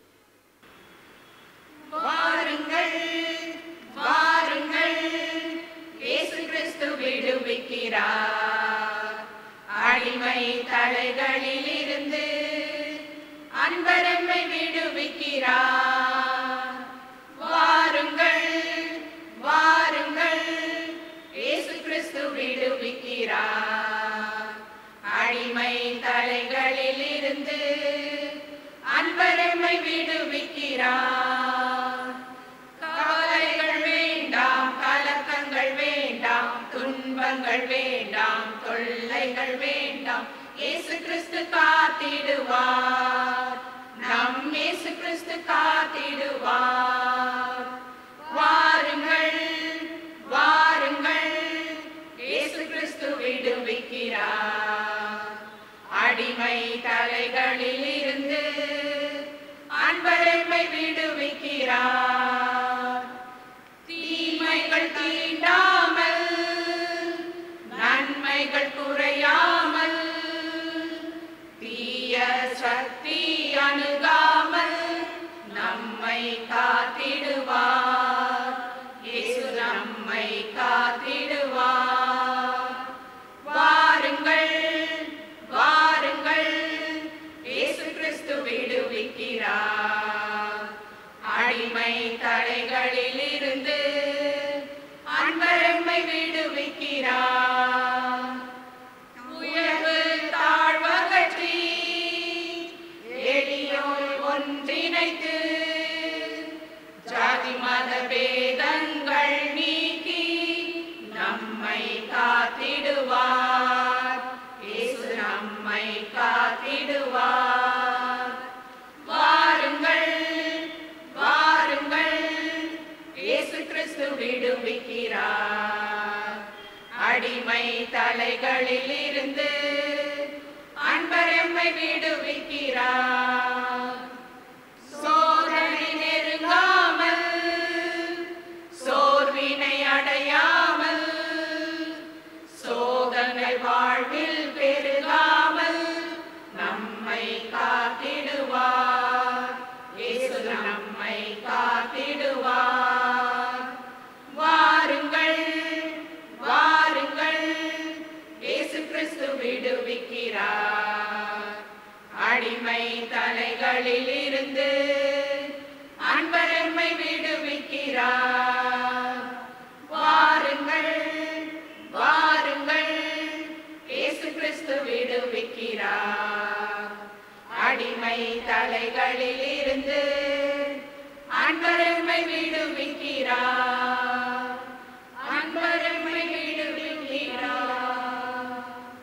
வாருங்கள் வாருங்கள் இயேசு கிறிஸ்து விடுவிக்கிறார் அடிமை தலைகளில் இருந்து அன்பரம்மை விடுவிக்கிறார் வாருங்கள் வாருங்கள் இயேசு கிறிஸ்து விடுவிக்கிறார் அடிமை தலைகளில் இருந்து அன்பரம்மை விடுவிக்கிறார் கவலைகள் வேண்டாம் கலக்கங்கள் வேண்டாம் துன்பங்கள் வேண்டாம் தொல்லைகள் வேண்டாம் இயேசு கிறிஸ்து காத்திடுவார் நம் இயேசு கிறிஸ்து காத்திடுவார் வாருங்கள் வாருங்கள் இயேசு கிறிஸ்து விடுவிக்கிறார் அடிமை தலைகளில் இருந்து அன்பரம்மை விடுவிக்கிறார் தீமைகள் தீண்டாமல் நன்மைகள் குறையாமல் தீய சக்தி அணுகாமல் நம்மை காத்திடுவார் இயேசு நம்மை காத்திடுவார் வாருங்கள் வாருங்கள் இயேசு கிறிஸ்து விடுவிக்கிறார் அடிமை தடைகளில் இருந்து அன்பரம்மை விடுவிக்கிறார் உயர்வு தாழ்வகற்றி எளியோர் ஒன்றிணைத்து ஜாதி மத பேதங்கள் நீக்கி நம்மை காத்திடுவார் இயேசு நம்மை காத்திடுவார் வாருங்கள் வாருங்கள் இயேசு கிறிஸ்து விடுவிக்கிறார் அடிமை தலைகளில் இருந்து அன்பரம்மை விடுவிக்கிறார் சோதனை நெருங்காமல் சோர்வினை அடையாமல் சோதனை வாழ்வில் பெருகாமல் நம்மை காத்திடுவார் இயேசு நம்மை காத்திடுவார் வாருங்கள் வாருங்கள் இயேசு கிறிஸ்து விடுவிக்கிறார் அடிமை தலைகளில் இருந்து அன்பரம்மை விடுவிக்கிறார் வாருங்கள் வாருங்கள் இயேசு கிறிஸ்து விடுவிக்கிறார் அடிமை தலைகளில் இருந்து அன்பரம்மை விடுவிக்கிறார் அன்பரம்மை விடுவிக்கிறார்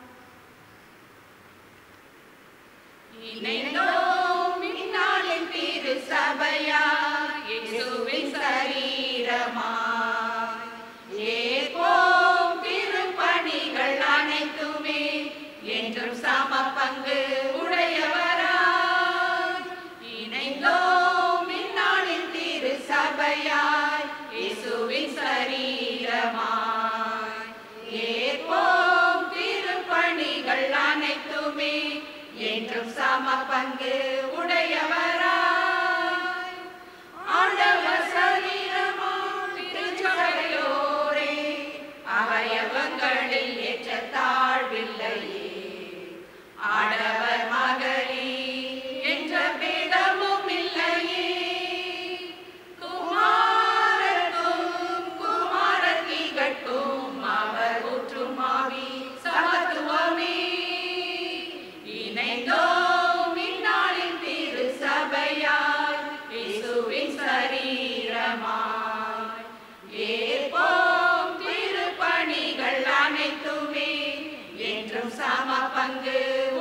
இணைந்தோம் இந்நாளின் திரு சபையா இயேசுவின் சரீரமாய் ஏற்போம் திருப்பணிகள் அனைத்துமே என்றும் சம பங்கு உடையவராய் இணைந்தோம் இந்நாளின் திரு சபையாய் இயேசுவின் சரீரமாய் ஏற்போம் திருப்பணிகள் அனைத்துமே என்றும் சம பங்கு உடையவராய் ஆண்டவர் சரீரமாம் திருச்சபையோரே அவயவங்களில் ஏற்ற தாழ்வில்லையே ஆடவர் மகளி என்ற பேதமும் இல்லையே குமாரர்க்கும் குமாரத்திகட்கும் அவர் ஊற்றுமாவி சமத்துவமே இணைந்தோம் இந்நாளின் திரு சபையாய் இயேசுவின் சரீரமாய் ஏற்போம் திருப்பணிகள் அனைத்துமே என்றும் சம பங்கு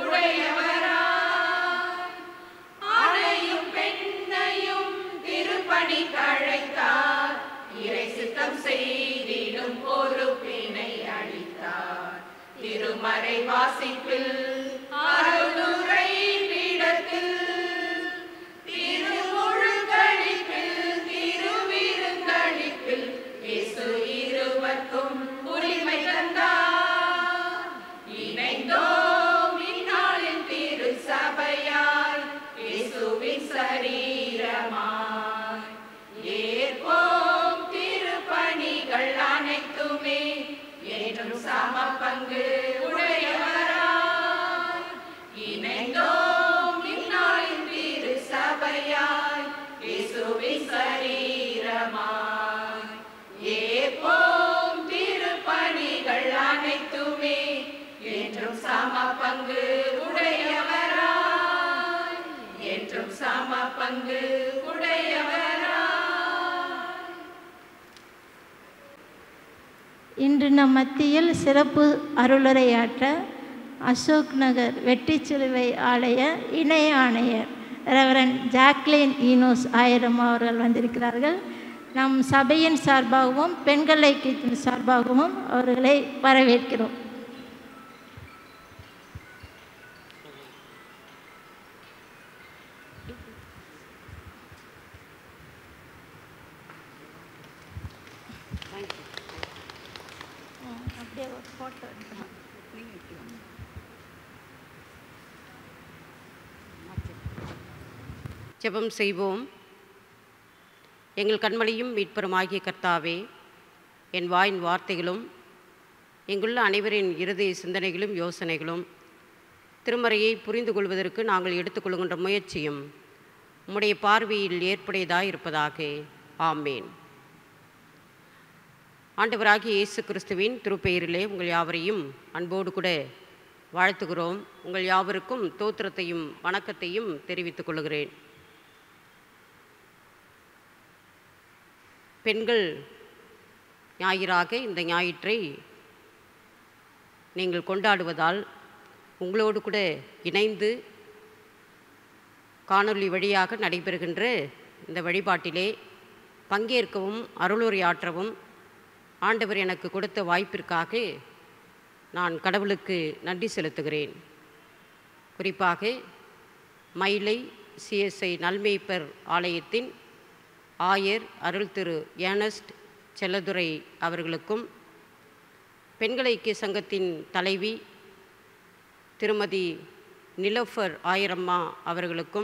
உடையவராய் ஆணையும் பெண்ணையும் திருப்பணி கழைத்தார் இறை சித்தம் செய்திடும் பொறுப்பினை அளித்தார் திருமறை வாசிப்பில் அருளுரை பீடத்தில் திருமுழுக்களிப்பில் திருவிருந்தளிப்பில் இயேசு இருவர்க்கும் உரிமை தந்தார் இணைந்தோம் இந்நாளின் திரு பங்கு உடையவராய் இணைந்தோம் இந்நாளின் திரு சபையாய் இயேசுவின் சரீரமாய் ஏற்போம் திருப்பணிகள் அனைத்துமே என்றும் சம பங்கு உடையவராய் என்றும் சம பங்கு உடையவராய் இன்று நம் மத்தியில் சிறப்பு அருளுரையாற்ற அசோக் நகர் வெட்டி சிலுவை ஆலய இணை ஆணையர் ரெவரன் ஜாக்லின் ஈனோஸ் ஆயிரம் அவர்கள் வந்திருக்கிறார்கள் நம் சபையின் சார்பாகவும் பெண்கள் ஐக்கியத்தின் சார்பாகவும் அவர்களை வரவேற்கிறோம் அப்படியே ஒரு ஃபோட்டோ எடுக்கலாம் ஜெபம் செய்வோம் எங்கள் கண்மலையும் மீட்பருமாகிய கர்த்தாவே என் வாயின் வார்த்தைகளும் எங்குள்ள அனைவரின் இருதய சிந்தனைகளும் யோசனைகளும் திருமறையை புரிந்து கொள்வதற்கு நாங்கள் எடுத்துக்கொள்கின்ற முயற்சியும் உம்முடைய பார்வையில் ஏற்புடையதாய் இருப்பதாக ஆமேன் ஆண்டவராகிய இயேசு கிறிஸ்துவின் திருப்பெயரிலே உங்கள் யாவரையும் அன்போடு கூட வாழ்த்துகிறோம் உங்கள் யாவருக்கும் தோத்திரத்தையும் வணக்கத்தையும் தெரிவித்துக் கொள்கிறேன் பெண்கள் ஞாயிறாக இந்த ஞாயிற்றை நீங்கள் கொண்டாடுவதால் உங்களோடு கூட இணைந்து காணொளி வழியாக நடைபெறுகின்ற இந்த வழிபாட்டிலே பங்கேற்கவும் அருளுரையாற்றவும் ஆண்டவர் எனக்கு கொடுத்த வாய்ப்பிற்காக நான் கடவுளுக்கு நன்றி செலுத்துகிறேன் குறிப்பாக மயிலை சிஎஸ்ஐ நல்மேய்ப்பர் ஆலயத்தின் ஆயர் அருள் திரு ஏனஸ்ட் செல்லதுரை அவர்களுக்கும் பெண்கள் ஐக்கிய சங்கத்தின் தலைவி திருமதி நிலோஃபர் ஆயிரம்மா அவர்களுக்கும்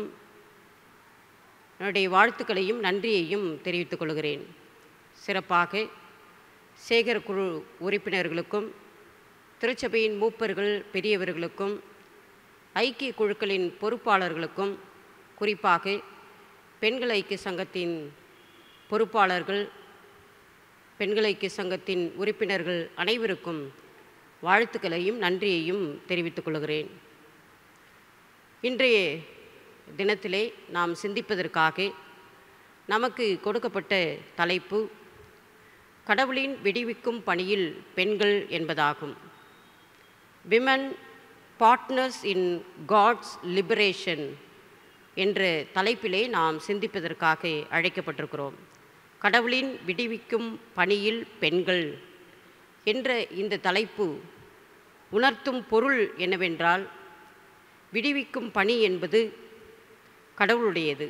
என்னுடைய வாழ்த்துக்களையும் நன்றியையும் தெரிவித்துக் கொள்கிறேன் சிறப்பாக சேகர் குழு உறுப்பினர்களுக்கும் திருச்சபையின் மூப்பர்கள் பெரியவர்களுக்கும் ஐக்கிய குழுக்களின் பொறுப்பாளர்களுக்கும் குறிப்பாக பெண்கள் ஐக்கிய சங்கத்தின் பொறுப்பாளர்கள் பெண்கள் ஐக்கிய சங்கத்தின் உறுப்பினர்கள் அனைவருக்கும் வாழ்த்துக்களையும் நன்றியையும் தெரிவித்துக் கொள்கிறேன் இன்றைய தினத்திலே நாம் சிந்திப்பதற்காக நமக்கு கொடுக்கப்பட்ட தலைப்பு கடவுளின் விடுவிக்கும் பணியில் பெண்கள் என்பதாகும் women partners in God's liberation என்ற தலைப்பிலே நாம் சிந்திப்பதற்காக அழைக்கப்பட்டிருக்கிறோம் கடவுளின் விடுவிக்கும் பணியில் பெண்கள் என்ற இந்த தலைப்பு உணர்த்தும் பொருள் என்னவென்றால் விடுவிக்கும் பணி என்பது கடவுளுடையது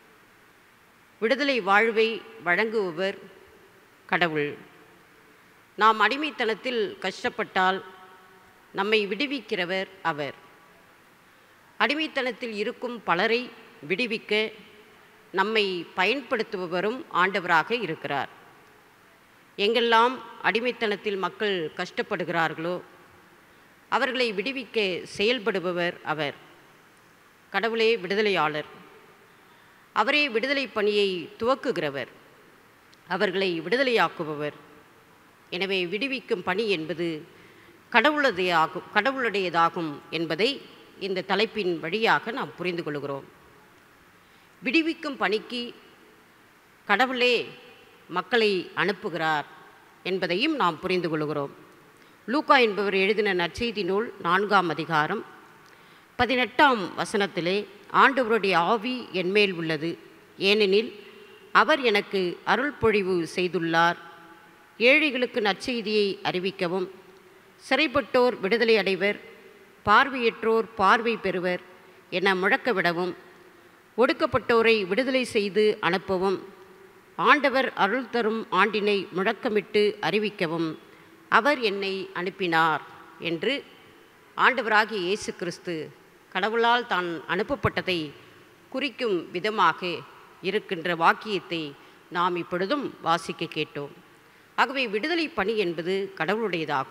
விடுதலை வாழ்வை வழங்குபவர் கடவுள் நாம் அடிமைத்தனத்தில் கஷ்டப்பட்டால் நம்மை விடுவிக்கிறவர் அவர் அடிமைத்தனத்தில் இருக்கும் பலரை விடுவிக்க நம்மை பயன்படுத்துபவரும் ஆண்டவராக இருக்கிறார் எங்கெல்லாம் அடிமைத்தனத்தில் மக்கள் கஷ்டப்படுகிறார்களோ அவர்களை விடுவிக்க செயல்படுபவர் அவர் கடவுளே விடுதலையாளர் அவரே விடுதலை பணியை துவக்குகிறவர் அவர்களை விடுதலையாக்குபவர் எனவே விடுவிக்கும் பணி என்பது கடவுளதையாகும் கடவுளுடையதாகும் என்பதை இந்த தலைப்பின் வழியாக நாம் புரிந்து கொள்கிறோம் விடுவிக்கும் பணிக்கு கடவுளே மக்களை அனுப்புகிறார் என்பதையும் நாம் புரிந்து கொள்கிறோம் லூக்கா என்பவர் எழுதின நற்செய்தி நூல் நான்காம் அதிகாரம் பதினெட்டாம் வசனத்திலே ஆண்டவருடைய ஆவி என்மேல் உள்ளது ஏனெனில் அவர் எனக்கு அருள் பொழிவு செய்துள்ளார் ஏழைகளுக்கு நற்செய்தியை அறிவிக்கவும் சிறைப்பட்டோர் விடுதலை அடைவர் பார்வையற்றோர் பார்வை பெறுவர் என முழக்கவிடவும் ஒடுக்கப்பட்டோரை விடுதலை செய்து அனுப்பவும் ஆண்டவர் அருள் தரும் ஆண்டினை முழக்கமிட்டு அறிவிக்கவும் அவர் என்னை அனுப்பினார் என்று ஆண்டவராகிய இயேசு கிறிஸ்து கடவுளால் தான் அனுப்பப்பட்டதை குறிக்கும் விதமாக இருக்கின்ற வாக்கியத்தை நாம் இப்பொழுதும் வாசிக்க கேட்டோம் ஆகவே விடுதலை பணி என்பது கடவுளுடையதாகும்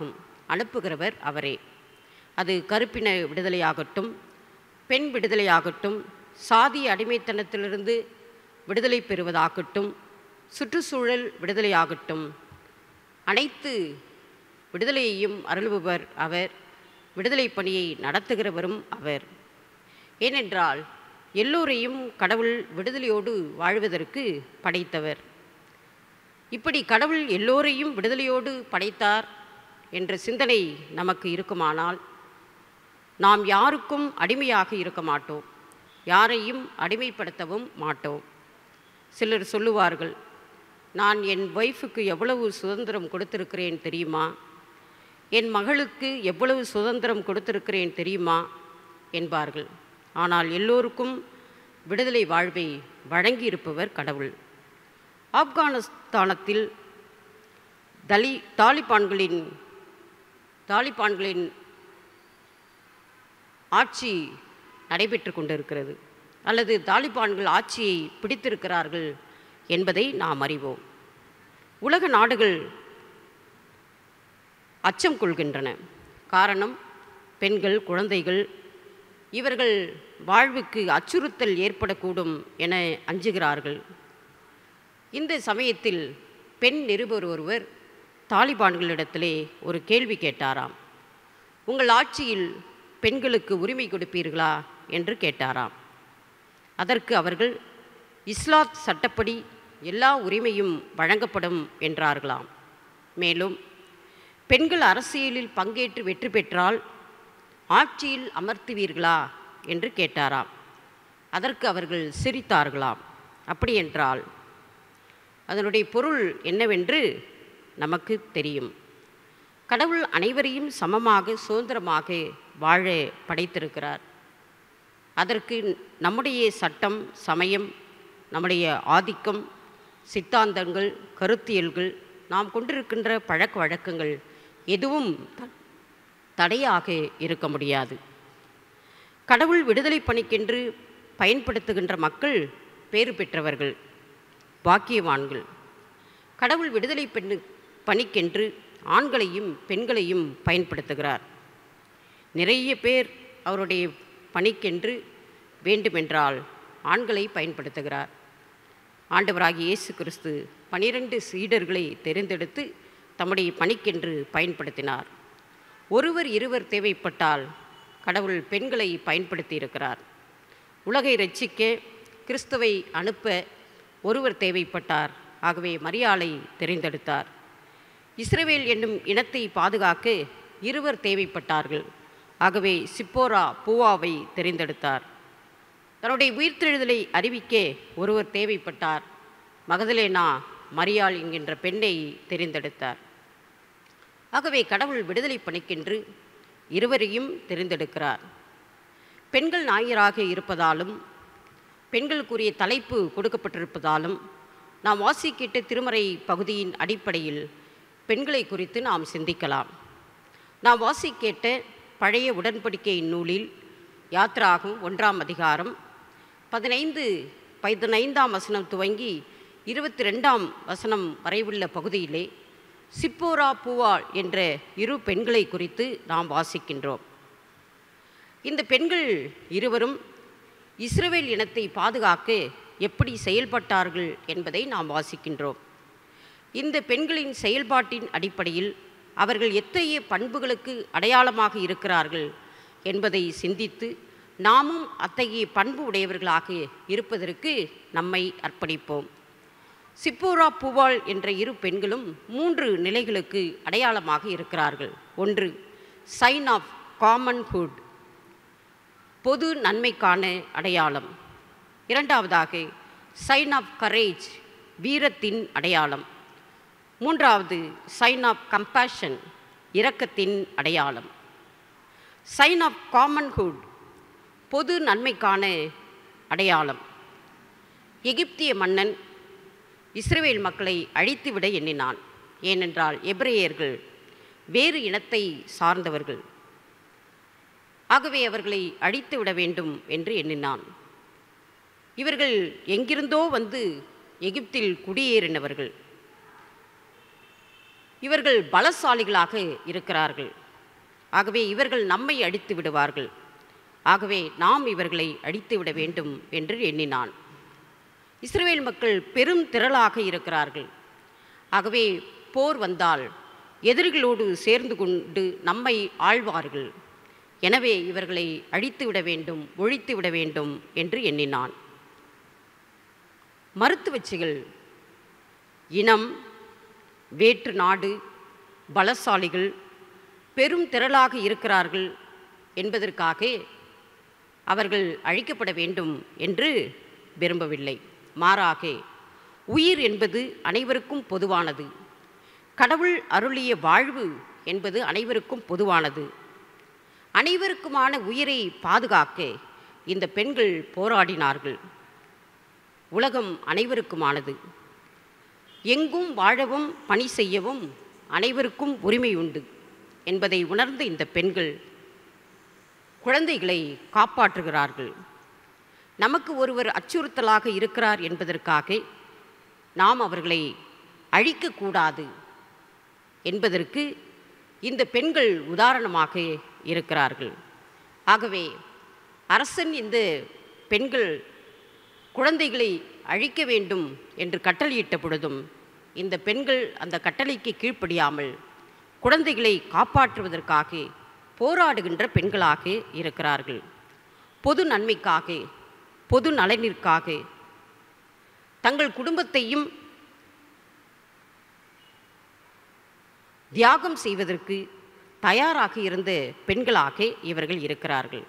அனுப்புகிறவர் அவரே அது கருப்பின விடுதலையாகட்டும் பெண் விடுதலையாகட்டும் சாதி அடிமைத்தனத்திலிருந்து விடுதலை பெறுவதாகட்டும் சுற்றுச்சூழல் விடுதலையாகட்டும் அனைத்து விடுதலையையும் அருளுபவர் அவர் விடுதலை பணியை நடத்துகிறவரும் அவர் ஏனென்றால் எல்லோரையும் கடவுள் விடுதலையோடு வாழ்வதற்கு படைத்தவர் இப்படி கடவுள் எல்லோரையும் விடுதலையோடு படைத்தார் என்ற சிந்தனை நமக்கு இருக்குமானால் நாம் யாருக்கும் அடிமையாக இருக்க மாட்டோம் யாரையும் அடிமைப்படுத்தவும் மாட்டோம் சிலர் சொல்லுவார்கள் நான் என் ஒய்ஃபுக்கு எவ்வளவு சுதந்திரம் கொடுத்திருக்கிறேன் தெரியுமா என் மகளுக்கு எவ்வளவு சுதந்திரம் கொடுத்திருக்கிறேன் தெரியுமா என்பார்கள் ஆனால் எல்லோருக்கும் விடுதலை வாழ்வை வழங்கியிருப்பவர் கடவுள் ஆப்கானிஸ்தானத்தில் தலி தாலிபான்களின் தாலிபான்களின் ஆட்சி நடைபெற்று கொண்டிருக்கிறது அல்லது தாலிபான்கள் ஆட்சியை பிடித்திருக்கிறார்கள் என்பதை நாம் அறிவோம் உலக நாடுகள் அச்சம் கொள்கின்றன காரணம் பெண்கள் குழந்தைகள் இவர்கள் வாழ்வுக்கு அச்சுறுத்தல் ஏற்படக்கூடும் என அஞ்சுகிறார்கள் இந்த சமயத்தில் பெண் நிருபர் ஒருவர் தாலிபான்களிடத்திலே ஒரு கேள்வி கேட்டாராம் உங்கள் ஆட்சியில் பெண்களுக்கு உரிமை கொடுப்பீர்களா என்று கேட்டாராம் அதற்கு அவர்கள் இஸ்லாத் சட்டப்படி எல்லா உரிமையும் வழங்கப்படும் என்றார்களாம் மேலும் பெண்கள் அரசியலில் பங்கேற்று வெற்றி பெற்றால் ஆட்சியில் அமர்த்துவீர்களா என்று கேட்டாராம் அதற்கு அவர்கள் சிரித்தார்களாம் அப்படி என்றால் அதனுடைய பொருள் என்னவென்று நமக்கு தெரியும் கடவுள் அனைவரையும் சமமாக சுதந்திரமாக வாழ படைத்திருக்கிறார் அதற்கு நம்முடைய சட்டம் சமயம் நம்முடைய ஆதிக்கம் சித்தாந்தங்கள் கருத்தியல்கள் நாம் கொண்டிருக்கின்ற பழக்க வழக்கங்கள் எதுவும் த- தடையாக இருக்க முடியாது கடவுள் விடுதலை பணிக்கென்று பயன்படுத்துகின்ற மக்கள் பேறு பெற்றவர்கள் பாக்கியவான்கள் கடவுள் விடுதலை பெண்ணு பணிக்கென்று ஆண்களையும் பெண்களையும் பயன்படுத்துகிறார் நிறைய பேர் அவருடைய பணிக்கென்று வேண்டுமென்றால் ஆண்களை பயன்படுத்துகிறார் ஆண்டவராகிய இயேசு கிறிஸ்து பனிரெண்டு சீடர்களை தெரிந்தெடுத்து தம்முடைய பணிக்கென்று பயன்படுத்தினார் ஒருவர் இருவர் தேவைப்பட்டால் கடவுள் பெண்களை பயன்படுத்தி இருக்கிறார் உலகை ரட்சிக்க கிறிஸ்துவை அனுப்ப ஒருவர் தேவைப்பட்டார் ஆகவே மரியாளை தெரிந்தெடுத்தார் இஸ்ரவேல் என்னும் இனத்தை பாதுகாக்க இருவர் தேவைப்பட்டார்கள் ஆகவே சிப்போரா பூவாவை தெரிந்தெடுத்தார் தன்னுடைய உயிர்த்தெழுதலை அறிவிக்க ஒருவர் தேவைப்பட்டார் மகதலேனா மரியாள் என்கின்ற பெண்ணை தெரிந்தெடுத்தார் ஆகவே கடவுள் விடுதலை பணிக்கென்று இருவரையும் தெரிந்தெடுக்கிறார் பெண்கள் நாயராக இருப்பதாலும் பெண்களுக்குரிய தலைப்பு கொடுக்கப்பட்டிருப்பதாலும் நாம் வாசிக்கிட்ட திருமறை பகுதியின் அடிப்படையில் பெண்களை குறித்து நாம் சிந்திக்கலாம் நாம் வாசிக்கேட்ட பழைய உடன்படிக்கையின் நூலில் யாத்ராகும் ஒன்றாம் அதிகாரம் பதினைந்து பதினைந்தாம் வசனம் துவங்கி இருபத்தி ரெண்டாம் வசனம் வரை உள்ள பகுதியிலே சிப்போரா பூவாள் என்ற இரு பெண்களை குறித்து நாம் வாசிக்கின்றோம் இந்த பெண்கள் இருவரும் இஸ்ரவேல் இனத்தை பாதுகாக்க எப்படி செயல்பட்டார்கள் என்பதை நாம் வாசிக்கின்றோம் இந்த பெண்களின் செயல்பாட்டின் அடிப்படையில் அவர்கள் எத்தகைய பண்புகளுக்கு அடையாளமாக இருக்கிறார்கள் என்பதை சிந்தித்து நாமும் அத்தகைய பண்பு உடையவர்களாக இருப்பதற்கு நம்மை அர்ப்பணிப்போம் சிப்போரா பூவாள் என்ற இரு பெண்களும் மூன்று நிலைகளுக்கு அடையாளமாக இருக்கிறார்கள் ஒன்று சைன் ஆஃப் காமன்ஹுட் பொது நன்மைக்கான அடையாளம் இரண்டாவதாக சைன் ஆஃப் கரேஜ் வீரத்தின் அடையாளம் மூன்றாவது சைன் ஆஃப் கம்பேஷன் இரக்கத்தின் அடையாளம் சைன் ஆஃப் காமன்ஹுட் பொது நன்மைக்கான அடையாளம் எகிப்திய மன்னன் இஸ்ரவேல் மக்களை அழித்துவிட எண்ணினான் ஏனென்றால் எபிரேயர்கள் வேறு இனத்தை சார்ந்தவர்கள் ஆகவே அவர்களை அழித்து விட வேண்டும் என்று எண்ணினான் இவர்கள் எங்கிருந்தோ வந்து எகிப்தில் குடியேறினவர்கள் இவர்கள் பலசாலிகளாக இருக்கிறார்கள் ஆகவே இவர்கள் நம்மை அடித்து விடுவார்கள் ஆகவே நாம் இவர்களை அடித்து விட வேண்டும் என்று எண்ணினான் இஸ்ரவேல் மக்கள் பெரும் திரளாக இருக்கிறார்கள் ஆகவே போர் வந்தால் எதிரிகளோடு சேர்ந்து கொண்டு நம்மை ஆழ்வார்கள் எனவே இவர்களை அழித்து விட வேண்டும் ஒழித்து விட வேண்டும் என்று எண்ணினான் மருத்துவச்சிகள் இனம் வேற்று நாடு பலசாலிகள் பெரும் திரளாக இருக்கிறார்கள் என்பதற்காக அவர்கள் அழிக்கப்பட வேண்டும் என்று விரும்பவில்லை மாறாக உயிர் என்பது அனைவருக்கும் பொதுவானது கடவுள் அருளிய வாழ்வு என்பது அனைவருக்கும் பொதுவானது அனைவருக்குமான உயிரை பாதுகாக்க இந்த பெண்கள் போராடினார்கள் உலகம் அனைவருக்குமானது எங்கும் வாழவும் பணி செய்யவும் அனைவருக்கும் உரிமை உண்டு என்பதை உணர்ந்த இந்த பெண்கள் குழந்தைகளை காப்பாற்றுகிறார்கள் நமக்கு ஒருவர் அச்சுறுத்தலாக இருக்கிறார் என்பதற்காக நாம் அவர்களை அழிக்கக்கூடாது என்பதற்கு இந்த பெண்கள் உதாரணமாக இருக்கிறார்கள் ஆகவே அரசன் இந்த பெண்கள் குழந்தைகளை அழிக்க வேண்டும் என்று கட்டளையிட்ட பொழுதும் இந்த பெண்கள் அந்த கட்டளைக்கு கீழ்ப்படியாமல் குழந்தைகளை காப்பாற்றுவதற்காக போராடுகின்ற பெண்களாக இருக்கிறார்கள் பொது நன்மைக்காக பொது நலனிற்காக தங்கள் குடும்பத்தையும் தியாகம் செய்வதற்கு தயாராக இருந்த பெண்களாக இவர்கள் இருக்கிறார்கள்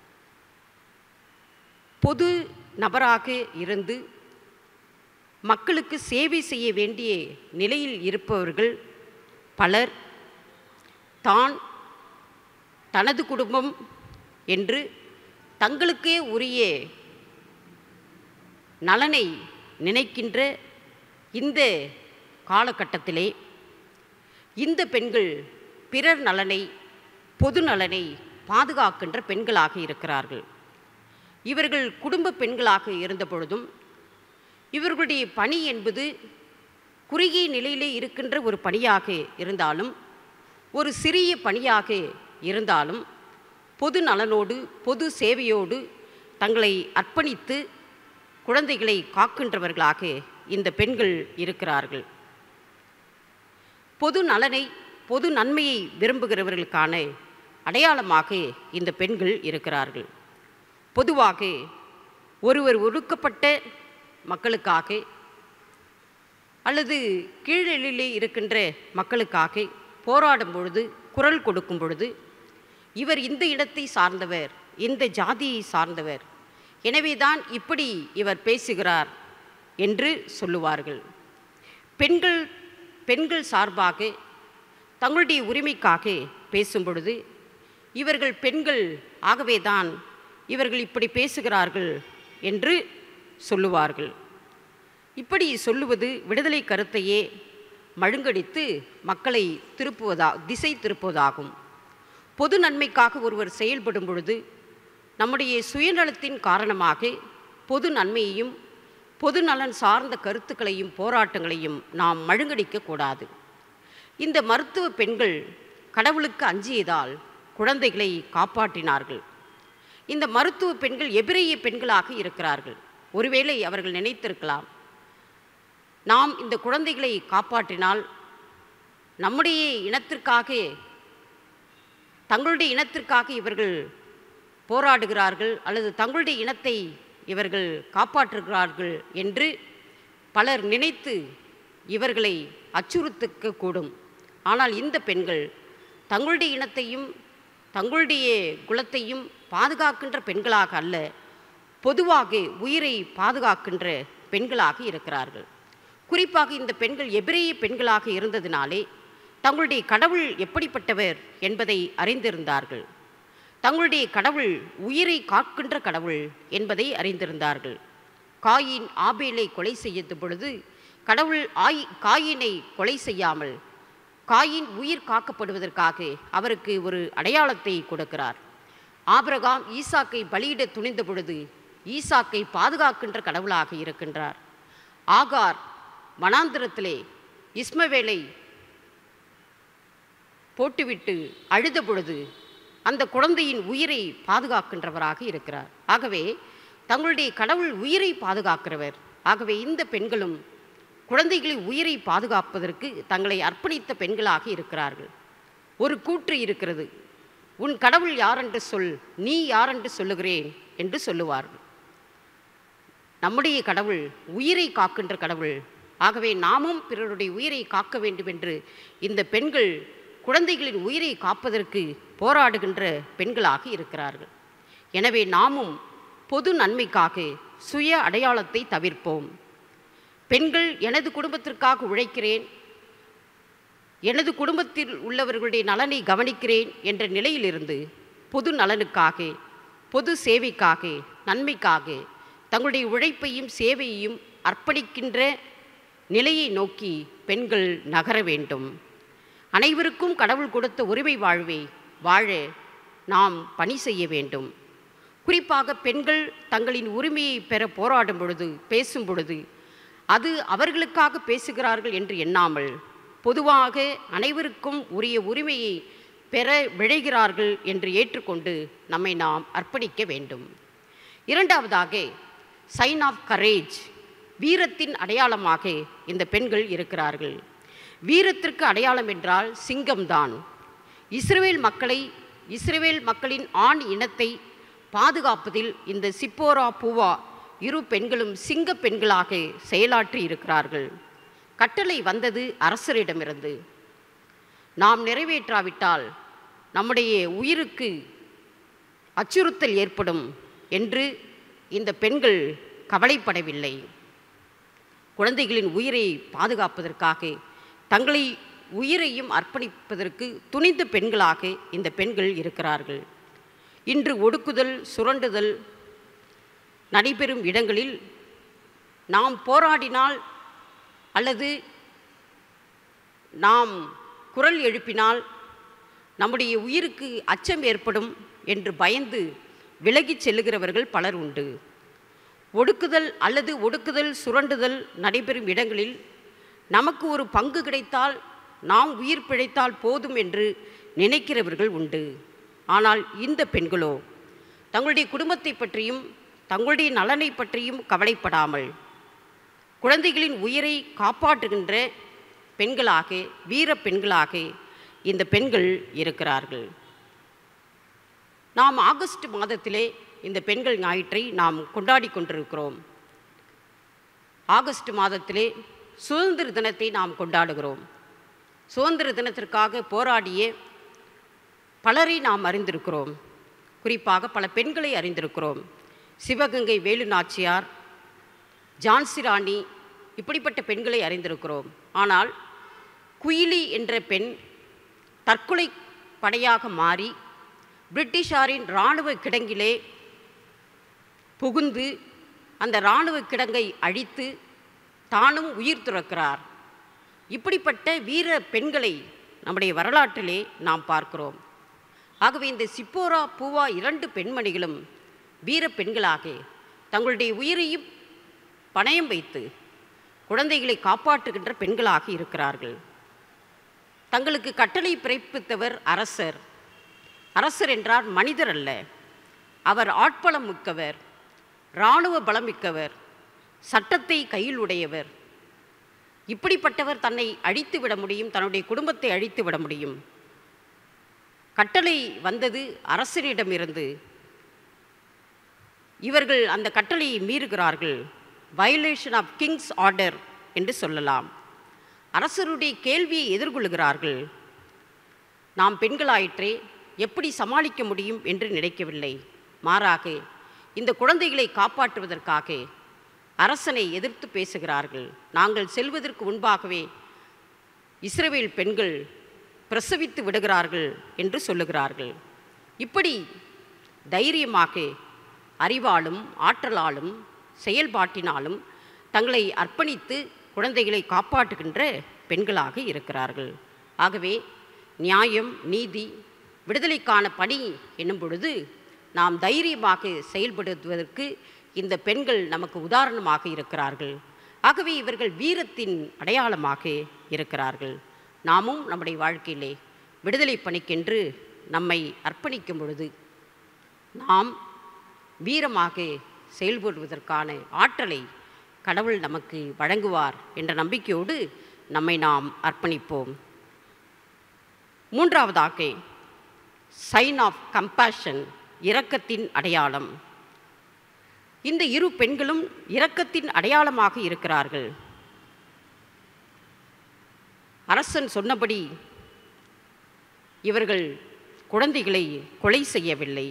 பொது நபராக இருந்து மக்களுக்கு சேவை செய்ய வேண்டிய நிலையில் இருப்பவர்கள் பலர் தான் தனது குடும்பம் என்று தங்களுக்கே உரிய நலனை நினைக்கின்ற இந்த காலகட்டத்திலே இந்த பெண்கள் பிறர் நலனை பொது நலனை பாதுகாக்கின்ற பெண்களாக இருக்கிறார்கள் இவர்கள் குடும்ப பெண்களாக இருந்த பொழுதும் இவர்களுடைய பணி என்பது குறுகிய நிலையிலே இருக்கின்ற ஒரு பணியாக இருந்தாலும் ஒரு சிறிய பணியாக இருந்தாலும் பொது நலனோடு பொது சேவையோடு தங்களை அர்ப்பணித்து குழந்தைகளை காக்கின்றவர்களாக இந்த பெண்கள் இருக்கிறார்கள் பொது நலனை பொது நன்மையை விரும்புகிறவர்களுக்கான அடையாளமாக இந்த பெண்கள் இருக்கிறார்கள் பொதுவாக ஒருவர் ஒடுக்கப்பட்ட மக்களுக்காக அல்லது கீழெழிலே இருக்கின்ற மக்களுக்காக போராடும் பொழுது குரல் கொடுக்கும் பொழுது இவர் இந்த இடத்தை சார்ந்தவர் இந்த ஜாதியை சார்ந்தவர் எனவேதான் இப்படி இவர் பேசுகிறார் என்று சொல்லுவார்கள் பெண்கள் பெண்கள் சார்பாக தங்களுடைய உரிமைக்காக பேசும் பொழுது இவர்கள் பெண்கள் ஆகவேதான் இவர்கள் இப்படி பேசுகிறார்கள் என்று சொல்லுவார்கள் இப்படி சொல்லுவது விடுதலை கருத்தையே மழுங்கடித்து மக்களை திருப்புவதா திசை திருப்புவதாகும் பொது நன்மைக்காக ஒருவர் செயல்படும் பொழுது நம்முடைய சுயநலத்தின் காரணமாக பொது நன்மையையும் பொது நலன் சார்ந்த கருத்துக்களையும் போராட்டங்களையும் நாம் மழுங்கடிக்கக்கூடாது இந்த மருத்துவ பெண்கள் கடவுளுக்கு அஞ்சியதால் குழந்தைகளை காப்பாற்றினார்கள் இந்த மருத்துவ பெண்கள் எபிரேய பெண்களாக இருக்கிறார்கள் ஒருவேளை அவர்கள் நினைத்திருக்கலாம் நாம் இந்த குழந்தைகளை காப்பாற்றினால் நம்முடைய இனத்திற்காக தங்களுடைய இனத்திற்காக இவர்கள் போராடுகிறார்கள் அல்லது தங்களுடைய இனத்தை இவர்கள் காப்பாற்றுகிறார்கள் என்று பலர் நினைத்து இவர்களை அச்சுறுத்தக்க கூடும் ஆனால் இந்த பெண்கள் தங்களுடைய இனத்தையும் தங்களுடைய குலத்தையும் பாதுகாக்கின்ற பெண்களாக அல்ல பொதுவாக உயிரை பாதுகாக்கின்ற பெண்களாக இருக்கிறார்கள் குறிப்பாக இந்த பெண்கள் எபிரேய பெண்களாக இருந்ததினாலே தங்களுடைய கடவுள் எப்படிப்பட்டவர் என்பதை அறிந்திருந்தார்கள் தங்களுடைய கடவுள் உயிரை காக்கின்ற கடவுள் என்பதை அறிந்திருந்தார்கள் காயின் ஆபேலை கொலை செய்த பொழுது கடவுள் ஆய் காயினை கொலை செய்யாமல் காயின் உயிர் காக்கப்படுவதற்காக அவருக்கு ஒரு அடையாளத்தை கொடுக்கிறார் ஆபிரகாம் ஈசாக்கை பலியிட துணிந்த பொழுது ஈசாக்கை பாதுகாக்கின்ற கடவுளாக இருக்கின்றார் ஆகார் வனாந்திரத்திலே இஸ்மவேலை போட்டுவிட்டு அழுத பொழுது அந்த குழந்தையின் உயிரை பாதுகாக்கின்றவராக இருக்கிறார் ஆகவே தங்களுடைய கடவுள் உயிரை பாதுகாக்கிறவர் ஆகவே இந்த பெண்களும் குழந்தைகளின் உயிரை பாதுகாப்பதற்கு தங்களை அர்ப்பணித்த பெண்களாக இருக்கிறார்கள் ஒரு கூற்று இருக்கிறது உன் கடவுள் யாரென்று சொல் நீ யாரென்று சொல்லுகிறேன் என்று சொல்லுவார்கள் நம்முடைய கடவுள் உயிரை காக்கின்ற கடவுள் ஆகவே நாமும் பிறருடைய உயிரை காக்க வேண்டும் என்று இந்த பெண்கள் குழந்தைகளின் உயிரை காப்பதற்கு போராடுகின்ற பெண்களாக இருக்கிறார்கள் எனவே நாமும் பொது நன்மைக்காக சுய அடையாளத்தை தவிர்ப்போம் பெண்கள் எனது குடும்பத்திற்காக உழைக்கிறேன் எனது குடும்பத்தில் உள்ளவர்களுடைய நலனை கவனிக்கிறேன் என்ற நிலையிலிருந்து பொது நலனுக்காக பொது சேவைக்காக நன்மைக்காக தங்களுடைய உழைப்பையும் சேவையையும் அர்ப்பணிக்கின்ற நிலையை நோக்கி பெண்கள் நகர வேண்டும் அனைவருக்கும் கடவுள் கொடுத்த உரிமை வாழ்வை வாழ நாம் பணி செய்ய வேண்டும் குறிப்பாக பெண்கள் தங்களின் உரிமையை பெற போராடும் பொழுது பேசும் பொழுது அது அவர்களுக்காக பேசுகிறார்கள் என்று எண்ணாமல் பொதுவாக அனைவருக்கும் உரிய உரிமையை பெற விழைகிறார்கள் என்று ஏற்றுக்கொண்டு நம்மை நாம் அர்ப்பணிக்க வேண்டும் இரண்டாவதாக சைன் ஆஃப் கரேஜ் வீரத்தின் அடையாளமாக இந்த பெண்கள் இருக்கிறார்கள் வீரத்திற்கு அடையாளம் என்றால் சிங்கம்தான் இஸ்ரேல் மக்களை இஸ்ரேல் மக்களின் ஆண் இனத்தை பாதுகாப்பதில் இந்த சிப்போரா பூவா இரு பெண்களும் சிங்க பெண்களாக செயலாற்றி இருக்கிறார்கள் கட்டளை வந்தது அரசரிடமிருந்து நாம் நிறைவேற்றாவிட்டால் நம்முடைய உயிருக்கு அச்சுறுத்தல் ஏற்படும் என்று இந்த பெண்கள் கவலைப்படவில்லை குழந்தைகளின் உயிரை பாதுகாப்பதற்காக தங்களை உயிரையும் அர்ப்பணிப்பதற்கு துணிந்த பெண்களாக இந்த பெண்கள் இருக்கிறார்கள் இன்று ஒடுக்குதல் சுரண்டுதல் நடைபெறும் இடங்களில் நாம் போராடினால் அல்லது நாம் குரல் எழுப்பினால் நம்முடைய உயிருக்கு அச்சம் ஏற்படும் என்று பயந்து விலகிச் செல்லுகிறவர்கள் பலர் உண்டு ஒடுக்குதல் அல்லது ஒடுக்குதல் சுரண்டுதல் நடைபெறும் இடங்களில் நமக்கு ஒரு பங்கு கிடைத்தால் நாம் உயிர் பிழைத்தால் போதும் என்று நினைக்கிறவர்கள் உண்டு ஆனால் இந்த பெண்களோ தங்களுடைய குடும்பத்தை பற்றியும் தங்களுடைய நலனை பற்றியும் கவலைப்படாமல் குழந்தைகளின் உயிரை காப்பாற்றுகின்ற பெண்களாக வீர பெண்களாக இந்த பெண்கள் இருக்கிறார்கள் நாம் ஆகஸ்ட் மாதத்திலே இந்த பெண்கள் ஞாயிற்றை நாம் கொண்டாடி கொண்டிருக்கிறோம் ஆகஸ்ட் மாதத்திலே சுதந்திர தினத்தை நாம் கொண்டாடுகிறோம் சுதந்திர தினத்திற்காக போராடிய பலரை நாம் அறிந்திருக்கிறோம் குறிப்பாக பல பெண்களை அறிந்திருக்கிறோம் சிவகங்கை வேலு நாச்சியார் ஜான்சி ராணி இப்படிப்பட்ட பெண்களை அறிந்திருக்கிறோம் ஆனால் குயிலி என்ற பெண் தற்கொலை படையாக மாறி பிரிட்டிஷாரின் இராணுவ கிடங்கிலே புகுந்து அந்த இராணுவ கிடங்கை அழித்து தானும் உயிர் துறக்கிறார் இப்படிப்பட்ட வீர பெண்களை நம்முடைய வரலாற்றிலே நாம் பார்க்கிறோம் ஆகவே இந்த சிப்போரா பூவா இரண்டு பெண்மணிகளும் வீர பெண்களாக தங்களுடைய உயிரையும் பணயம் வைத்து குழந்தைகளை காப்பாற்றுகின்ற பெண்களாக இருக்கிறார்கள் தங்களுக்கு கட்டளை பிறப்பித்தவர் அரசர் அரசர் என்றார் மனிதர் அல்ல அவர் ஆட்பலம் மிக்கவர் இராணுவ பலம் மிக்கவர் சட்டத்தை கையில் உடையவர் இப்படிப்பட்டவர் தன்னை அழித்து விட முடியும் தன்னுடைய குடும்பத்தை அழித்து விட முடியும் கட்டளை வந்தது அரசரிடமிருந்து இவர்கள் அந்த கட்டளையை மீறுகிறார்கள் வயலேஷன் ஆஃப் கிங்ஸ் ஆர்டர் என்று சொல்லலாம் அரசருடைய கேள்வியை எதிர்கொள்கிறார்கள் நாம் பெண்களாயிற்றே எப்படி சமாளிக்க முடியும் என்று நினைக்கவில்லை மாறாக இந்த குழந்தைகளை காப்பாற்றுவதற்காக அரசனை எதிர்த்து பேசுகிறார்கள் நாங்கள் செல்வதற்கு முன்பாகவே இஸ்ரவேல் பெண்கள் பிரசவித்து விடுகிறார்கள் என்று சொல்லுகிறார்கள் இப்படி தைரியமாக அறிவாலும் ஆற்றலாலும் செயல்பாட்டினாலும் தங்களை அர்ப்பணித்து குழந்தைகளை காப்பாற்றுகின்ற பெண்களாக இருக்கிறார்கள் ஆகவே நியாயம் நீதி விடுதலைக்கான பணி என்னும் பொழுது நாம் தைரியமாக செயல்படுத்துவதற்கு இந்த பெண்கள் நமக்கு உதாரணமாக இருக்கிறார்கள் ஆகவே இவர்கள் வீரத்தின் அடையாளமாக இருக்கிறார்கள் நாமும் நம்முடைய வாழ்க்கையிலே விடுதலை பணிக்கென்று நம்மை அர்ப்பணிக்கும் பொழுது நாம் வீரமாக செயல்படுவதற்கான ஆற்றலை கடவுள் நமக்கு வழங்குவார் என்ற நம்பிக்கையோடு நம்மை நாம் அர்ப்பணிப்போம் மூன்றாவதாக சைன் ஆஃப் கம்பேஷன் இரக்கத்தின் அடையாளம் இந்த இரு பெண்களும் இரக்கத்தின் அடையாளமாக இருக்கிறார்கள் அரசன் சொன்னபடி இவர்கள் குழந்தைகளை கொலை செய்யவில்லை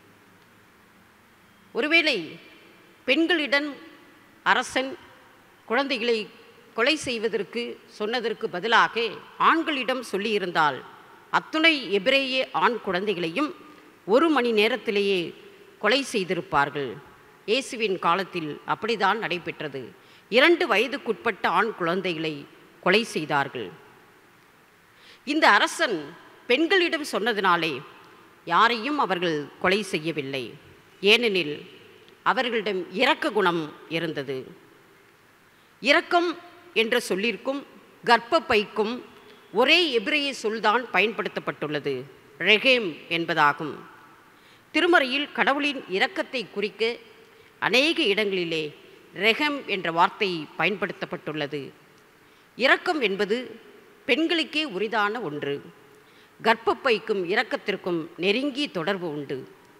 ஒருவேளை பெண்களிடம் அரசன் குழந்தைகளை கொலை செய்வதற்கு சொன்னதற்கு பதிலாக ஆண்களிடம் சொல்லியிருந்தால் அத்துணை எபிரேய ஆண் குழந்தைகளையும் ஒரு மணி நேரத்திலேயே கொலை செய்திருப்பார்கள் இயேசுவின் காலத்தில் அப்படிதான் நடைபெற்றது இரண்டு வயதுக்குட்பட்ட ஆண் குழந்தைகளை கொலை செய்தார்கள் இந்த அரசன் பெண்களிடம் சொன்னதினாலே யாரையும் அவர்கள் கொலை செய்யவில்லை ஏனெனில் அவர்களிடம் இரக்க குணம் இருந்தது இரக்கம் என்ற சொல்லிற்கும் கர்ப்பப்பைக்கும் ஒரே எபிரேய சொல்தான் பயன்படுத்தப்பட்டுள்ளது ரெகேம் என்பதாகும் திருமறையில் கடவுளின் இரக்கத்தை குறிக்க அநேக இடங்களிலே ரெகம் என்ற வார்த்தை பயன்படுத்தப்பட்டுள்ளது இரக்கம் என்பது பெண்களுக்கே உரிதான ஒன்று கர்ப்பப்பைக்கும் இரக்கத்திற்கும் நெருங்கிய தொடர்பு உண்டு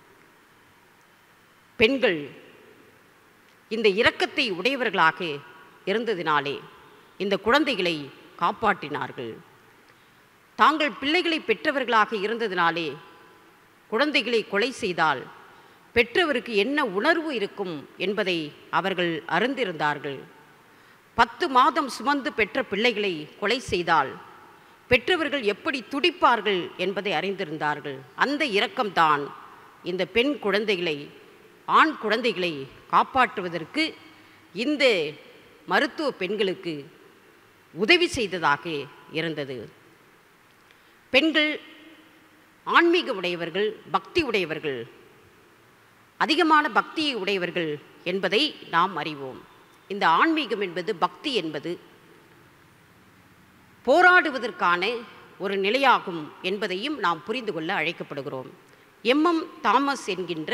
பெண்கள் இந்த இரக்கத்தை உடையவர்களாக இருந்ததினாலே இந்த குழந்தைகளை காப்பாற்றினார்கள் தாங்கள் பிள்ளைகளை பெற்றவர்களாக இருந்ததினாலே குழந்தைகளை கொலை செய்தால் பெற்றவருக்கு என்ன உணர்வு இருக்கும் என்பதை அவர்கள் அறிந்திருந்தார்கள் பத்து மாதம் சுமந்து பெற்ற பிள்ளைகளை கொலை செய்தால் பெற்றவர்கள் எப்படி துடிப்பார்கள் என்பதை அறிந்திருந்தார்கள் அந்த இரக்கம்தான் இந்த பெண் குழந்தைகளை ஆண் குழந்தைகளை காப்பாற்றுவதற்கு இந்த மருத்துவ பெண்களுக்கு உதவி செய்ததாக இருந்தது பெண்கள் ஆன்மீக உடையவர்கள் பக்தி உடையவர்கள் அதிகமான பக்தியை உடையவர்கள் என்பதை நாம் அறிவோம் இந்த ஆன்மீகம் என்பது பக்தி என்பது போராடுவதற்கான ஒரு நிலையாகும் என்பதையும் நாம் புரிந்து கொள்ள அழைக்கப்படுகிறோம் எம்எம் தாமஸ் என்கின்ற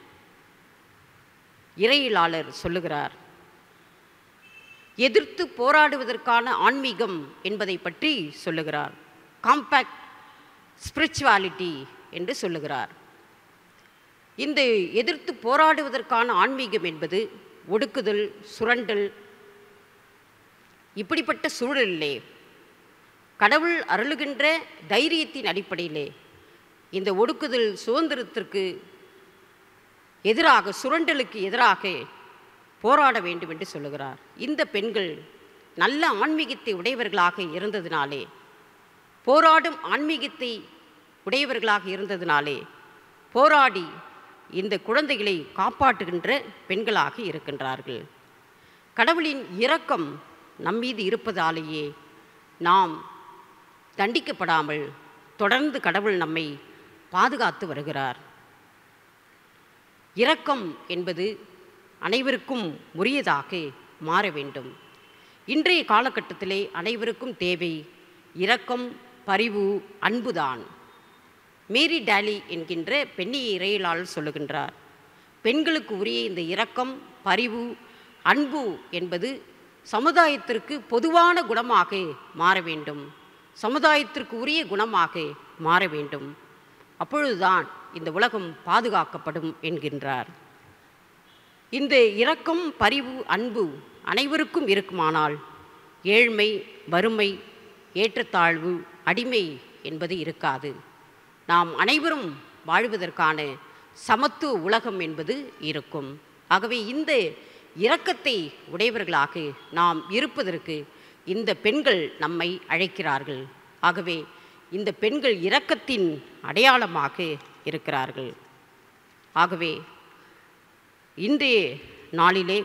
இறையியலாளர் சொல்லுகிறார் எதிர்த்து போராடுவதற்கான ஆன்மீகம் என்பதை பற்றி சொல்லுகிறார் காம்பேக்ட் ஸ்பிரிச்சுவாலிட்டி என்று சொல்லுகிறார் இந்த எதிர்த்து போராடுவதற்கான ஆன்மீகம் என்பது ஒடுக்குதல் சுரண்டல் இப்படிப்பட்ட சூழலிலே கடவுள் அருளுகின்ற தைரியத்தின் அடிப்படையிலே இந்த ஒடுக்குதல் சுதந்திரத்திற்கு எதிராக சுரண்டலுக்கு எதிராக போராட வேண்டும் என்று சொல்லுகிறார் இந்த பெண்கள் நல்ல ஆன்மீகத்தை உடையவர்களாக இருந்ததினாலே போராடும் ஆன்மீகத்தை உடையவர்களாக இருந்ததினாலே போராடி இந்த குழந்தைகளை காப்பாற்றுகின்ற பெண்களாக இருக்கின்றார்கள் கடவுளின் இரக்கம் நம்மீது இருப்பதாலேயே நாம் தண்டிக்கப்படாமல் தொடர்ந்து கடவுள் நம்மை பாதுகாத்து வருகிறார் இரக்கம் என்பது அனைவருக்கும் உரியதாக மாற வேண்டும் இன்றைய காலகட்டத்திலே அனைவருக்கும் தேவை இரக்கம் பரிவு அன்புதான் மேரி டாலி என்கின்ற பெண்ணிய இறையிலாளர் சொல்லுகின்றார் பெண்களுக்கு உரிய இந்த இரக்கம் பரிவு அன்பு என்பது சமுதாயத்திற்கு பொதுவான குணமாக மாற வேண்டும் சமுதாயத்திற்கு உரிய குணமாக மாற வேண்டும் அப்பொழுதுதான் இந்த உலகம் பாதுகாக்கப்படும் என்கின்றார் இந்த இரக்கம் பரிவு அன்பு அனைவருக்கும் இருக்குமானால் ஏழ்மை வறுமை ஏற்றத்தாழ்வு அடிமை என்பது இருக்காது நாம் அனைவரும் வாழ்வதற்கான சமத்துவ உலகம் என்பது இருக்கும் ஆகவே இந்த இரக்கத்தை உடையவர்களாக நாம் இருப்பதற்கு இந்த பெண்கள் நம்மை அழைக்கிறார்கள் ஆகவே இந்த பெண்கள் இரக்கத்தின் அடையாளமாக இருக்கிறார்கள் ஆகவே இன்றைய நாளிலே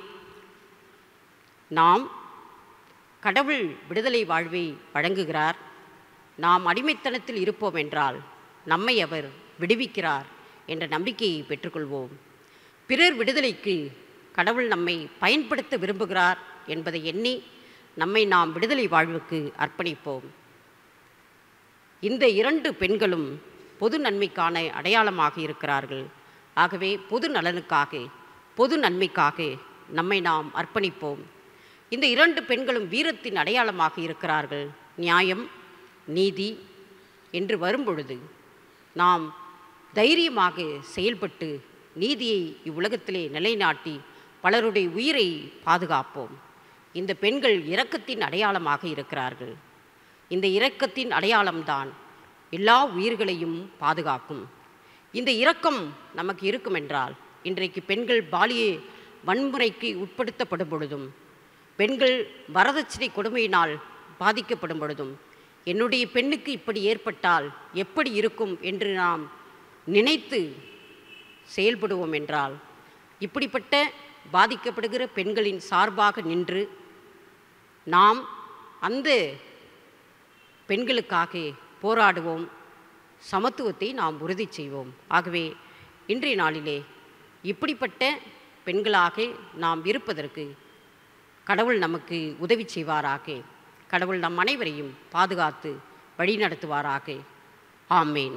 நாம் கடவுள் விடுதலை வாழ்வை வழங்குகிறார் நாம் அடிமைத்தனத்தில் இருப்போம் என்றால் நம்மை அவர் விடுவிக்கிறார் என்ற நம்பிக்கையை பெற்றுக்கொள்வோம் பிறர் விடுதலைக்கு கடவுள் நம்மை பயன்படுத்த விரும்புகிறார் என்பதை எண்ணி நம்மை நாம் விடுதலை வாழ்வுக்கு அர்ப்பணிப்போம் இந்த இரண்டு பெண்களும் பொது நன்மைக்கான அடையாளமாக இருக்கிறார்கள் ஆகவே பொது நலனுக்காக பொது நன்மைக்காக நம்மை நாம் அர்ப்பணிப்போம் இந்த இரண்டு பெண்களும் வீரத்தின் அடையாளமாக இருக்கிறார்கள் நியாயம் நீதி என்று வரும்பொழுது நாம் தைரியமாக செயல்பட்டு நீதியை இவ்வுலகத்திலே நிலைநாட்டி பலருடைய உயிரை பாதுகாப்போம் இந்த பெண்கள் இரக்கத்தின் அடையாளமாக இருக்கிறார்கள் இந்த இரக்கத்தின் அடையாளம்தான் எல்லா உயிர்களையும் பாதுகாக்கும் இந்த இரக்கம் நமக்கு இருக்கும் என்றால் இன்றைக்கு பெண்கள் பாலிய வன்முறைக்கு உட்படுத்தப்படும் பொழுதும் பெண்கள் வரதட்சணை கொடுமையினால் பாதிக்கப்படும் பொழுதும் என்னுடைய பெண்ணுக்கு இப்படி ஏற்பட்டால் எப்படி இருக்கும் என்று நாம் நினைத்து செயல்படுவோம் என்றால் இப்படிப்பட்ட பாதிக்கப்படுகிற பெண்களின் சார்பாக நின்று நாம் அந்த பெண்களுக்காக போராடுவோம் சமத்துவத்தை நாம் உறுதி செய்வோம் ஆகவே இன்றைய நாளிலே இப்படிப்பட்ட பெண்களாக நாம் இருப்பதற்கு கடவுள் நமக்கு உதவி செய்வாராக கடவுள் நம் அனைவரையும் பாதுகாத்து வழிநடத்துவாராக ஆமேன்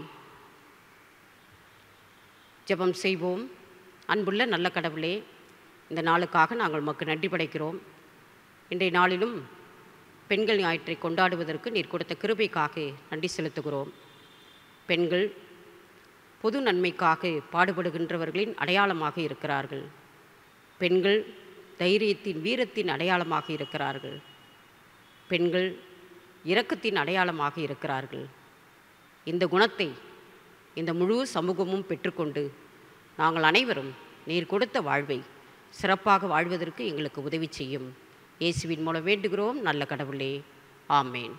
ஜெபம் செய்வோம் அன்புள்ள நல்ல கடவுளே இந்த நாளுக்காக நாங்கள் உமக்கு நன்றி படைக்கிறோம் இன்றைய நாளிலும் பெண்கள் ஞாயிற்றை கொண்டாடுவதற்கு நீர் கொடுத்த கிருபைக்காக நன்றி செலுத்துகிறோம் பெண்கள் பொது நன்மைக்காக பாடுபடுகின்றவர்களின் அடையாளமாக இருக்கிறார்கள் பெண்கள் தைரியத்தின் வீரத்தின் அடையாளமாக இருக்கிறார்கள் பெண்கள் இரக்கத்தின் அடையாளமாக இருக்கிறார்கள் இந்த குணத்தை இந்த முழு சமூகமும் பெற்றுக்கொண்டு நாங்கள் அனைவரும் நீர் கொடுத்த வாழ்வை சிறப்பாக வாழ்வதற்கு எங்களுக்கு உதவி செய்யும் இயேசுவின் மூலம் வேண்டுகிறோம் நல்ல கடவுளே ஆமேன்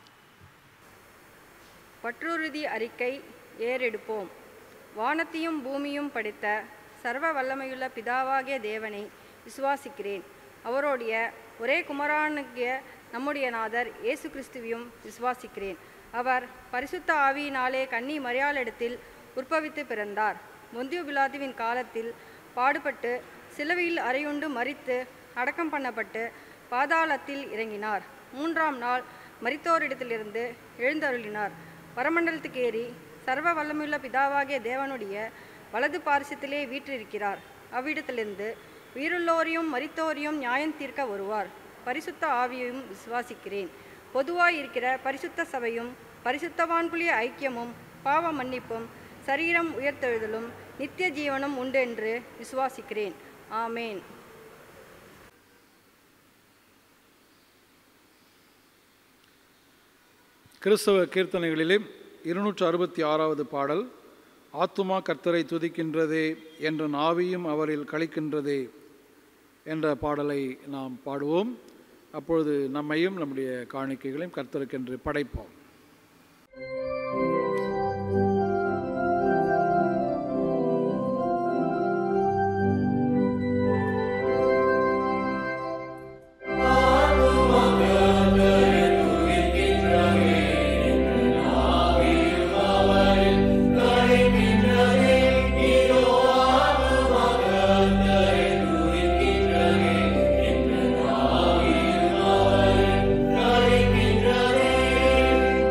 பற்றுறுதி அறிக்கை ஏறெடுப்போம் வானத்தையும் பூமியும் படைத்த சர்வ வல்லமையுள்ள பிதாவாகிய தேவனை விசுவாசிக்கிறேன் அவருடைய ஒரே குமாரனாகிய நம்முடைய நாதர் இயேசு கிறிஸ்துவையும் விசுவாசிக்கிறேன் அவர் பரிசுத்த ஆவியினாலே கன்னி மரியாளிடத்தில் உற்பவித்து பிறந்தார் முந்திய பிலாதுவின் காலத்தில் பாடுபட்டு சிலுவையில் அறையுண்டு மறித்து அடக்கம் பண்ணப்பட்டு பாதாளத்தில் இறங்கினார் மூன்றாம் நாள் மரித்தோரிடத்திலிருந்து எழுந்தருளினார் பரமண்டலத்துக்கு ஏறி சர்வ வல்லமையுள்ள பிதாவாகிய தேவனுடைய வலது பாரிசத்திலே வீற்றிருக்கிறார் அவ்விடத்திலிருந்து உயிருள்ளோரையும் மரித்தோரையும் நியாயம் தீர்க்க வருவார் பரிசுத்த ஆவியையும் விசுவாசிக்கிறேன் பொதுவாய் இருக்கிற பரிசுத்த சபையும் பரிசுத்தவான்குளிய ஐக்கியமும் பாவ மன்னிப்பும் சரீரம் உயர்த்தெழுதலும் நித்திய ஜீவனும் உண்டு என்று விசுவாசிக்கிறேன் ஆமேன் கிறிஸ்தவ கீர்த்தனைகளிலே இருநூற்று அறுபத்தி ஆறாவது பாடல் ஆத்துமா கர்த்தரை துதிக்கின்றதே என்ற நாவியும் அவரில் கழிக்கின்றதே என்ற பாடலை நாம் பாடுவோம் அப்பொழுது நம்மையும் நம்முடைய காணிக்கைகளையும் கர்த்தருக்கென்று படைப்போம் Thank you.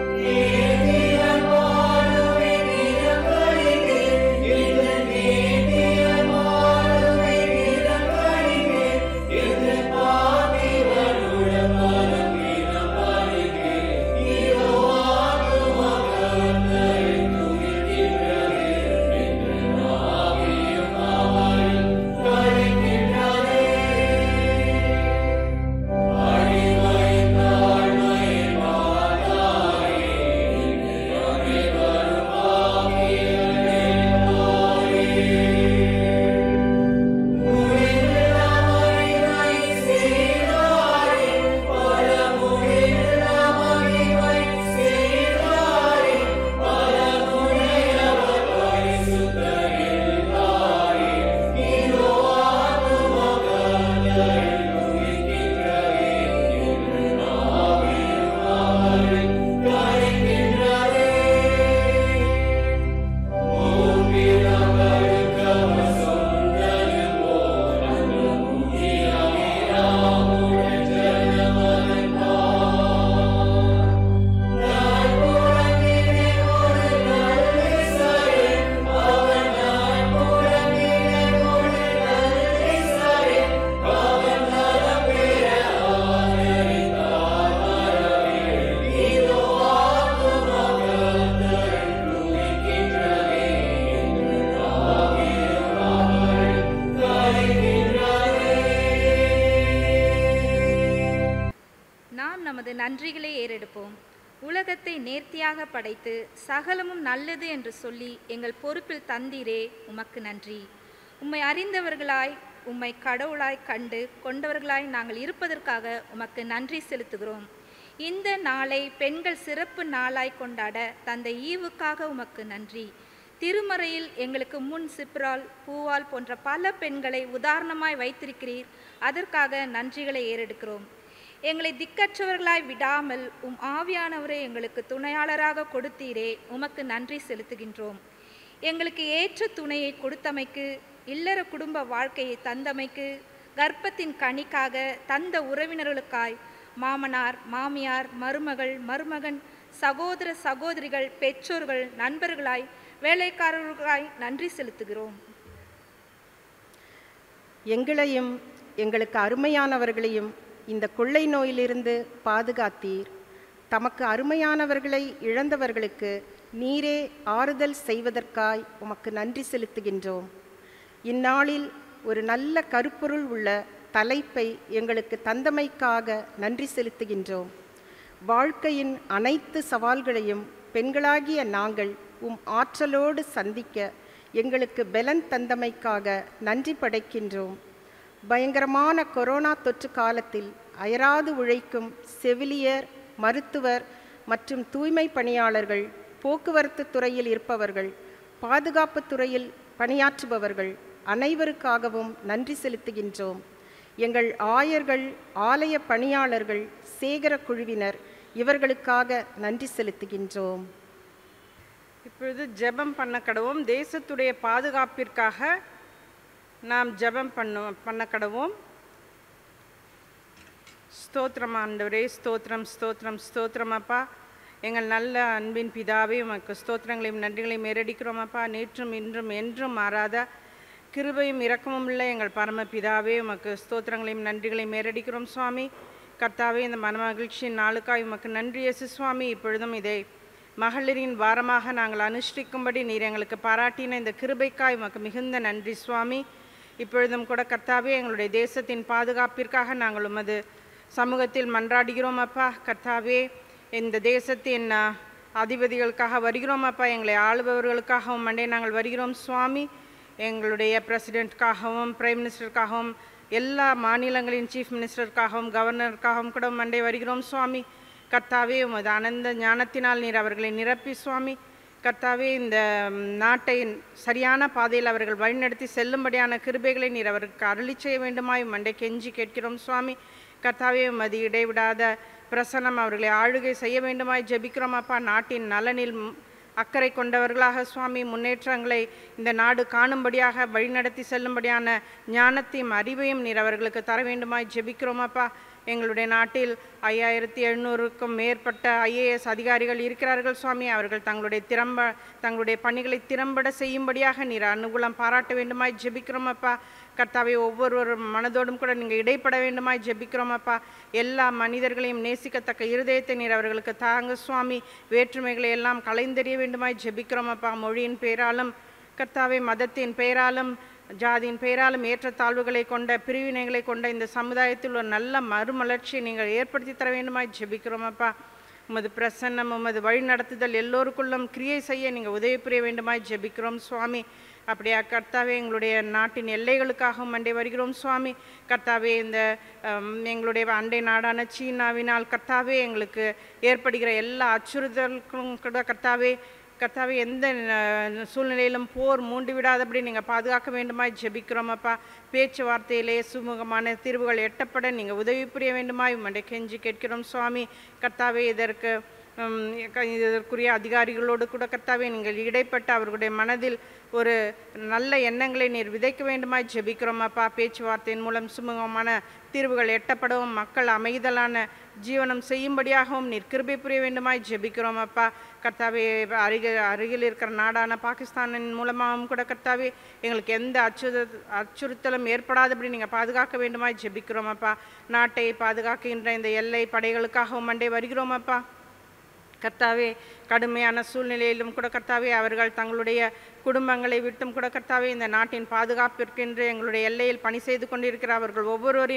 நாம் நமது நன்றிகளை ஏறெடுப்போம் உலகத்தை நேர்த்தியாக படைத்து சகலமும் நல்லது என்று சொல்லி எங்கள் பொறுப்பில் தந்தீரே உமக்கு நன்றி உம்மை அறிந்தவர்களாய் உம்மை கடவுளாய் கண்டு கொண்டவர்களாய் நாங்கள் இருப்பதற்காக உமக்கு நன்றி செலுத்துகிறோம் இந்த நாளை பெண்கள் சிறப்பு நாளாய் கொண்டாட தந்தை ஈவுக்காக உமக்கு நன்றி திருமறையில் எங்களுக்கு முன் சிப்ரால் பூவால் போன்ற பல பெண்களை உதாரணமாய் வைத்திருக்கிறீர் அதற்காக நன்றிகளை ஏறெடுக்கிறோம் எங்களை திக்கற்றவர்களாய் விடாமல் உம் ஆவியானவரை எங்களுக்கு துணையாளராக கொடுத்தீரே உமக்கு நன்றி செலுத்துகின்றோம் எங்களுக்கு ஏற்ற துணையை கொடுத்தமைக்கு இல்லற குடும்ப வாழ்க்கையை தந்தமைக்கு கர்ப்பத்தின் கனிக்காக தந்த உறவினர்களுக்காய் மாமனார் மாமியார் மருமகள் மருமகன் சகோதர சகோதரிகள் பெற்றோர்கள் நண்பர்களாய் வேலைக்காரர்களாய் நன்றி செலுத்துகிறோம் எங்களையும் எங்களுக்கு அருமையானவர்களையும் இந்த கொள்ளை நோயிலிருந்து பாதுகாத்தீர் தமக்கு அருமையானவர்களை இழந்தவர்களுக்கு நீரே ஆறுதல் செய்வதற்காய் உமக்கு நன்றி செலுத்துகின்றோம் இந்நாளில் ஒரு நல்ல கருப்பொருள் உள்ள தலைப்பை எங்களுக்கு தந்தமைக்காக நன்றி செலுத்துகின்றோம் வாழ்க்கையின் அனைத்து சவால்களையும் பெண்களாகிய நாங்கள் உம் ஆற்றலோடு சந்திக்க எங்களுக்கு பலன் தந்தமைக்காக நன்றி படைக்கின்றோம் பயங்கரமான கொரோனா தொற்று காலத்தில் அயராது உழைக்கும் செவிலியர் மருத்துவர் மற்றும் தூய்மை பணியாளர்கள் போக்குவரத்து துறையில் இருப்பவர்கள் பாதுகாப்பு துறையில் பணியாற்றுபவர்கள் அனைவருக்காகவும் நன்றி செலுத்துகின்றோம் எங்கள் ஆயர்கள் ஆலய பணியாளர்கள் சேகர குழுவினர் இவர்களுக்காக நன்றி செலுத்துகின்றோம் இப்பொழுது ஜெபம் பண்ண கடவோம் தேசத்துடைய பாதுகாப்பிற்காக நாம் ஜெபம் பண்ண பண்ண கடவோம் ஸ்தோத்திரம் ஆண்டவரே ஸ்தோத்திரம் ஸ்தோத்திரம் ஸ்தோத்திரம் அப்பா எங்கள் நல்ல அன்பின் பிதாவே உமக்கு ஸ்தோத்திரங்களையும் நன்றிகளையும் மேறடிக்கிறோம் அப்பா நேற்றும் இன்றும் என்றும் மாறாத கிருபையும் இரக்கமும் உள்ள எங்கள் பரம பிதாவே உமக்கு ஸ்தோத்திரங்களையும் நன்றிகளையும் மேறடிக்கிறோம் சுவாமி கர்த்தாவே இந்த மனமகிழ்ச்சியின் நாளுக்காய் உமக்கு நன்றி இயேசு சுவாமி இப்பொழுதும் இதை மகளிரின் வாரமாக நாங்கள் அனுஷ்டிக்கும்படி நீர் எங்களுக்கு பாராட்டின இந்த கிருபைக்காய் உமக்கு மிகுந்த நன்றி சுவாமி இப்பொழுதும் கூட கர்த்தாவே எங்களுடைய தேசத்தின் பாதுகாப்பிற்காக நாங்கள் உமது சமூகத்தில் மன்றாடுகிறோம் அப்பா கர்த்தாவே இந்த தேசத்தின் அ, அதிபதிகளுக்காக வருகிறோம் அப்பா எங்களை ஆளுபவர்களுக்காகவும் மண்டே நாங்கள் வருகிறோம் சுவாமி எங்களுடைய பிரசிடெண்ட்காகவும் பிரைம் மினிஸ்டருக்காகவும் எல்லா மாநிலங்களின் சீஃப் மினிஸ்டருக்காகவும் கவர்னருக்காகவும் கூட மண்டே வருகிறோம் சுவாமி கர்த்தாவே உமது அனந்த ஞானத்தினால் நீர் அவர்களை நிரப்பி சுவாமி கர்த்தாவே இந்த ம், நாட்டை சரியான பாதையில் அவர்கள் வழிநடத்தி செல்லும்படியான கிருபைகளை நீர் அவருக்கு அருளி செய்ய வேண்டுமாய் மண்டை கெஞ்சி கேட்கிறோம் சுவாமி கர்த்தாவே உமது இடைவிடாத பிரசனம் அவர்களை ஆளுகை செய்ய வேண்டுமாய் ஜெபிக்கிறோம் அப்பா நாட்டின் நலனில் ம், அக்கறை கொண்டவர்களாக சுவாமி முன்னேற்றங்களை இந்த நாடு காணும்படியாக வழிநடத்தி செல்லும்படியான ஞானத்தையும் அறிவையும் நீர் அவர்களுக்கு தர வேண்டுமாய் ஜெபிக்கிறோம் அப்பா எங்களுடைய நாட்டில் ஐயாயிரத்தி எழுநூறுக்கும் மேற்பட்ட ஐஏஎஸ் அதிகாரிகள் இருக்கிறார்கள் சுவாமி அவர்கள் தங்களுடைய திறம்ப தங்களுடைய பணிகளை திறம்பட செய்யும்படியாக நீர் அனுகூலம் பாராட்ட வேண்டுமாய் ஜெபிக்கிறோம் அப்பா கர்த்தாவே ஒவ்வொரு மனதோடும் கூட நீங்கள் இடைப்பட வேண்டுமாய் ஜெபிக்கிறோம் அப்பா எல்லா மனிதர்களையும் நேசிக்கத்தக்க இருதயத்தை நீர் அவர்களுக்கு தாங்க சுவாமி வேற்றுமைகளை எல்லாம் கலைந்தெறிய வேண்டுமாய் ஜெபிக்கிறோம் அப்பா மொழியின் பெயராலும் கர்த்தாவே மதத்தின் பெயராலும் ஜாதியின் பெயராலும் ஏற்றத்தாழ்வுகளை கொண்ட பிரிவினைகளை கொண்ட இந்த சமுதாயத்தில் ஒரு நல்ல மறுமலர்ச்சியை நீங்கள் ஏற்படுத்தி தர வேண்டுமாய் ஜெபிக்கிறோம் அப்பா உமது பிரசன்னம் உமது வழிநடத்துதல் எல்லோருக்குள்ளும் கிரியை செய்ய நீங்கள் உதவி புரிய வேண்டுமாய் ஜெபிக்கிறோம் சுவாமி அப்படியா கர்த்தாவே எங்களுடைய நாட்டின் எல்லைகளுக்காகவும் அண்டை வருகிறோம் சுவாமி கர்த்தாவே இந்த ஹம், எங்களுடைய அண்டை நாடான சீனாவினால் கர்த்தாவே எங்களுக்கு ஏற்படுகிற எல்லா அச்சுறுத்தலுக்கும் கூட கர்த்தாவே கர்த்தாவே எந்த அஹ், சூழ்நிலையிலும் போர் மூண்டு விடாதபடி நீங்கள் பாதுகாக்க வேண்டுமாய் ஜெபிக்கிறோம் அப்பா பேச்சுவார்த்தையிலே சுமூகமான தீர்வுகள் எட்டப்பட நீங்கள் உதவி புரிய வேண்டுமாய் உம்முடைய கெஞ்சி கேட்கிறோம் சுவாமி கர்த்தாவே இதற்கு உம், க- இதற்குரிய அதிகாரிகளோடு கூட கர்த்தாவே நீங்கள் இடைப்பட்டு அவர்களுடைய மனதில் ஒரு நல்ல எண்ணங்களை நீர் விதைக்க வேண்டுமாய் ஜெபிக்கிறோம் அப்பா பேச்சுவார்த்தையின் மூலம் சுமூகமான தீர்வுகள் எட்டப்படவும் மக்கள் அமைதலான ஜீவனம் செய்யும்படியாகவும் நீர் கிருபை புரிய வேண்டுமாய் ஜெபிக்கிறோம் அப்பா கர்த்தாவே அருகில் அருகில் இருக்கிற நாடான பாகிஸ்தானின் மூலமாகவும் கூட கர்த்தாவே எங்களுக்கு எந்த அச்சுறு அச்சுறுத்தலும் ஏற்படாதபடி நீங்கள் பாதுகாக்க வேண்டுமாய் ஜெபிக்கிறோம் அப்பா நாட்டை பாதுகாக்கின்ற இந்த எல்லை படைகளுக்காகவும் மண்டே வருகிறோம் அப்பா கர்த்தாவே கடுமையான சூழ்நிலையிலும் கூட கர்த்தாவே அவர்கள் தங்களுடைய குடும்பங்களை விட்டும் கூட கர்த்தாவே இந்த நாட்டின் பாதுகாப்பிற்கென்று எங்களுடைய எல்லையில் பணி செய்து கொண்டிருக்கிற அவர்கள் ஒவ்வொருவரையும்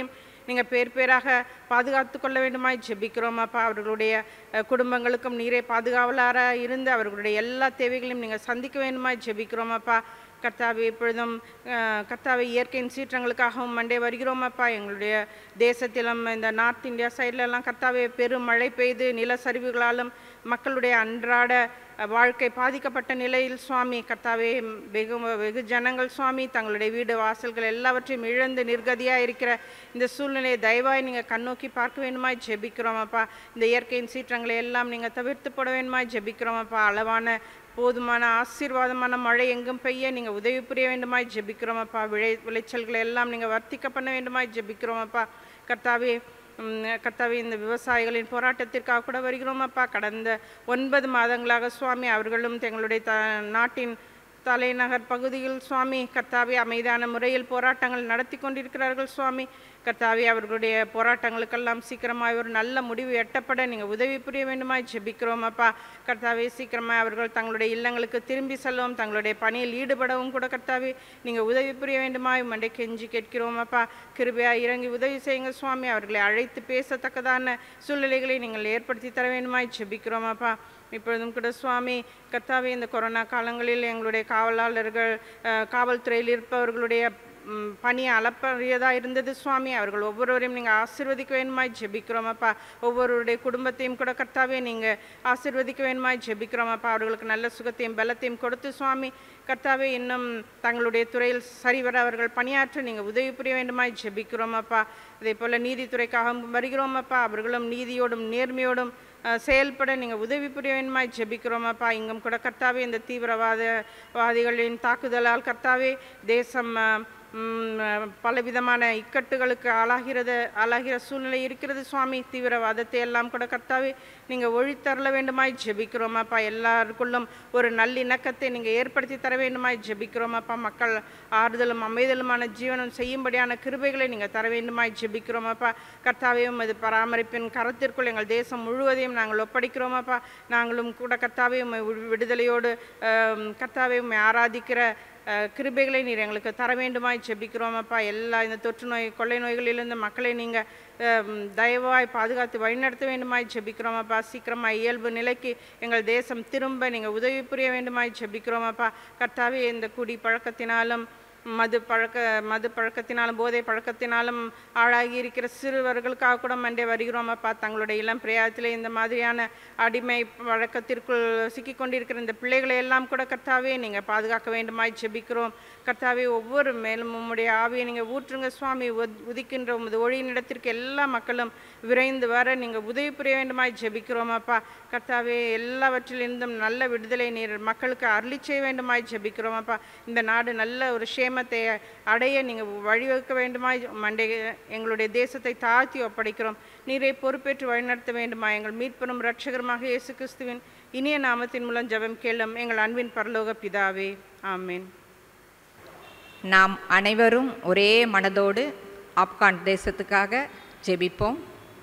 நீங்கள் பேர் பேராக பாதுகாத்து கொள்ள வேண்டுமாய் ஜெபிக்கிறோம் அப்பா அவர்களுடைய அஹ், குடும்பங்களுக்கும் நீரே பாதுகாவலராக இருந்து அவர்களுடைய எல்லா தேவைகளையும் நீங்கள் சந்திக்க வேண்டுமாய் ஜெபிக்கிறோம் அப்பா கர்த்தாவே இப்பொழுதும் அஹ், கர்த்தாவே இயற்கையின் சீற்றங்களுக்காகவும் மண்டே வருகிறோம் அப்பா எங்களுடைய தேசத்திலும் இந்த நார்த் இந்தியா சைடுல எல்லாம் கர்த்தாவே பெரும் மழை பெய்து நிலச்சரிவுகளாலும் மக்களுடைய அன்றாட அஹ், வாழ்க்கை பாதிக்கப்பட்ட நிலையில் சுவாமி கர்த்தாவே ம், வெகு வெகு ஜனங்கள் சுவாமி தங்களுடைய வீடு வாசல்கள் எல்லாவற்றையும் இழந்து நிர்கதியாக இருக்கிற இந்த சூழ்நிலையை தயவாய் நீங்கள் கண்ணோக்கி பார்க்க வேண்டுமாய் ஜெபிக்கிறோம் அப்பா இந்த இயற்கையின் சீற்றங்களை எல்லாம் நீங்கள் தவிர்த்து போட வேண்டுமாய் ஜெபிக்கிறோம் அப்பா அளவான போதுமான ஆசீர்வாதமான மழை எங்கும் பெய்ய நீங்கள் உதவி புரிய வேண்டுமாய் ஜெபிக்கிறோம் அப்பா விளை விளைச்சல்களை எல்லாம் நீங்கள் வர்த்திக்க பண்ண வேண்டுமாய் ஜெபிக்கிறோம் அப்பா கர்த்தாவே ம், கர்த்தாவே இந்த விவசாயிகளின் போராட்டத்திற்காக கூட வருகிறோம் அப்பா கடந்த ஒன்பது மாதங்களாக சுவாமி அவர்களும் தங்களுடைய த நாட்டின் தலைநகர் பகுதியில் சுவாமி கர்த்தாவே அமைதியான முறையில் போராட்டங்கள் நடத்தி கொண்டிருக்கிறார்கள் சுவாமி கர்த்தாவே அவர்களுடைய போராட்டங்களுக்கெல்லாம் சீக்கிரமாய் ஒரு நல்ல முடிவு எட்டப்பட நீங்கள் உதவி புரிய வேண்டுமாய் ஜெபிக்கிறோம் அப்பா கர்த்தாவே சீக்கிரமாய் அவர்கள் தங்களுடைய இல்லங்களுக்கு திரும்பி செல்லவும் தங்களுடைய பணியில் ஈடுபடவும் கூட கர்த்தாவே நீங்கள் உதவி புரிய வேண்டுமாய் மண்டை கெஞ்சி கேட்கிறோம் அப்பா கிருபையாய் இறங்கி உதவி செய்யுங்க சுவாமி அவர்களை அழைத்து பேசத்தக்கதான சூழ்நிலைகளை நீங்கள் ஏற்படுத்தி தர வேண்டுமாய் ஜெபிக்கிறோம் அப்பா இப்பொழுதும் கூட சுவாமி கர்த்தாவே இந்த கொரோனா காலங்களில் எங்களுடைய காவலாளர்கள் அஹ், காவல்துறையில் இருப்பவர்களுடைய ம், பணி அளப்பரியதாக இருந்தது சுவாமி அவர்கள் ஒவ்வொருவரையும் நீங்கள் ஆசீர்வதிக்க வேணுமாய் ஜெபிக்கிறோம் அப்பா ஒவ்வொருவருடைய குடும்பத்தையும் கூட கர்த்தாவே நீங்கள் ஆசீர்வதிக்க வேணுமாய் ஜெபிக்கிறோம் அப்பா அவர்களுக்கு நல்ல சுகத்தையும் பலத்தையும் கொடுத்து சுவாமி கர்த்தாவே இன்னும் தங்களுடைய துறையில் சரிவர அவர்கள் பணியாற்ற நீங்கள் உதவி புரிய வேண்டுமாய் ஜெபிக்கிறோம் அப்பா அதே போல் நீதித்துறைக்காக வருகிறோம் அப்பா அவர்களும் நீதியோடும் நேர்மையோடும் அஹ், செயல்பட நீங்கள் உதவி புரிய வேண்டுமாய் ஜெபிக்கிறோம் அப்பா இங்கும் கூட கர்த்தாவே இந்த தீவிரவாதவாதிகளின் தாக்குதலால் கர்த்தாவே தேசம் அஹ், ம், அஹ், பலவிதமான இக்கட்டுகளுக்கு ஆளாகிறது ஆளாகிற சூழ்நிலை இருக்கிறது சுவாமி தீவிரவாதத்தை எல்லாம் கூட கர்த்தாவே நீங்கள் ஒழித்தரல வேண்டுமாய் ஜெபிக்கிறோம் அப்பா எல்லாருக்குள்ளும் ஒரு நல்லிணக்கத்தை நீங்கள் ஏற்படுத்தி தர வேண்டுமாய் ஜெபிக்கிறோம் அப்பா மக்கள் ஆறுதலும் அமைதலுமான ஜீவனம் செய்யும்படியான கிருபைகளை நீங்கள் தர வேண்டுமாய் ஜெபிக்கிறோம் அப்பா கர்த்தாவையும் அது பராமரிப்பின் கரத்திற்குள் எங்கள் தேசம் முழுவதையும் நாங்கள் ஒப்படைக்கிறோம் அப்பா நாங்களும் கூட கர்த்தாவே உம்மை வி- விடுதலையோடு ஆம், கர்த்தாவே உம்மை ஆராதிக்கிற அஹ், கிருபைகளை நீர் எங்களுக்கு தர வேண்டுமாய் ஜெபிக்கிறோம் அப்பா எல்லா இந்த தொற்று நோய் கொள்ளை நோய்களிலிருந்து மக்களை நீங்கள் தயவாய் பாதுகாத்து வழிநடத்த வேண்டுமாய் ஜெபிக்கிறோம் அப்பா சீக்கிரமாக இயல்பு நிலைக்கு எங்கள் தேசம் திரும்ப நீங்கள் உதவி புரிய வேண்டுமாய் ஜெபிக்கிறோம் அப்பா கர்த்தாவே இந்த குடி பழக்கத்தினாலும் மது பழக்க மது பழக்கத்தினாலும் போதை பழக்கத்தினாலும் ஆளாகி இருக்கிற சிறுவர்களுக்காக கூட மண்டே வருகிறோம் அப்பா தங்களுடைய இளம் பிரயாத்திலே இந்த மாதிரியான அடிமை பழக்கத்திற்குள் சிக்கிக் கொண்டிருக்கிற இந்த பிள்ளைகளை எல்லாம் கூட கர்த்தாவே நீங்கள் பாதுகாக்க வேண்டுமாய் ஜெபிக்கிறோம் கர்த்தாவே ஒவ்வொரு மேலும் உம்முடைய ஆவியை நீங்கள் ஊற்றுங்க சுவாமி உத்- உதிக்கின்ற உமது ஒளியின் இடத்திற்கு எல்லா மக்களும் விரைந்து வர நீங்கள் உதவி புரிய வேண்டுமாய் ஜெபிக்கிறோம் அப்பா கர்த்தாவே எல்லாவற்றிலிருந்தும் நல்ல விடுதலை நீர் மக்களுக்கு அருளி செய்ய வேண்டுமாய் ஜெபிக்கிறோம் அப்பா இந்த நாடு நல்ல ஒரு சேமத்தை அடைய நீங்கள் வழிவகுக்க வேண்டுமாய் மண்டே எங்களுடைய தேசத்தை தாழ்த்தி ஒப்படைக்கிறோம் நீரை பொறுப்பேற்று வழிநடத்த வேண்டுமா எங்கள் மீட்பெரும் இரட்சகருமாக இயேசு கிறிஸ்துவின் இனிய நாமத்தின் மூலம் ஜெபம் கேளும் எங்கள் அன்பின் பரலோக பிதாவே ஆமென் நாம் அனைவரும் ஒரே மனதோடு ஆப்கான் தேசத்துக்காக ஜெபிப்போம்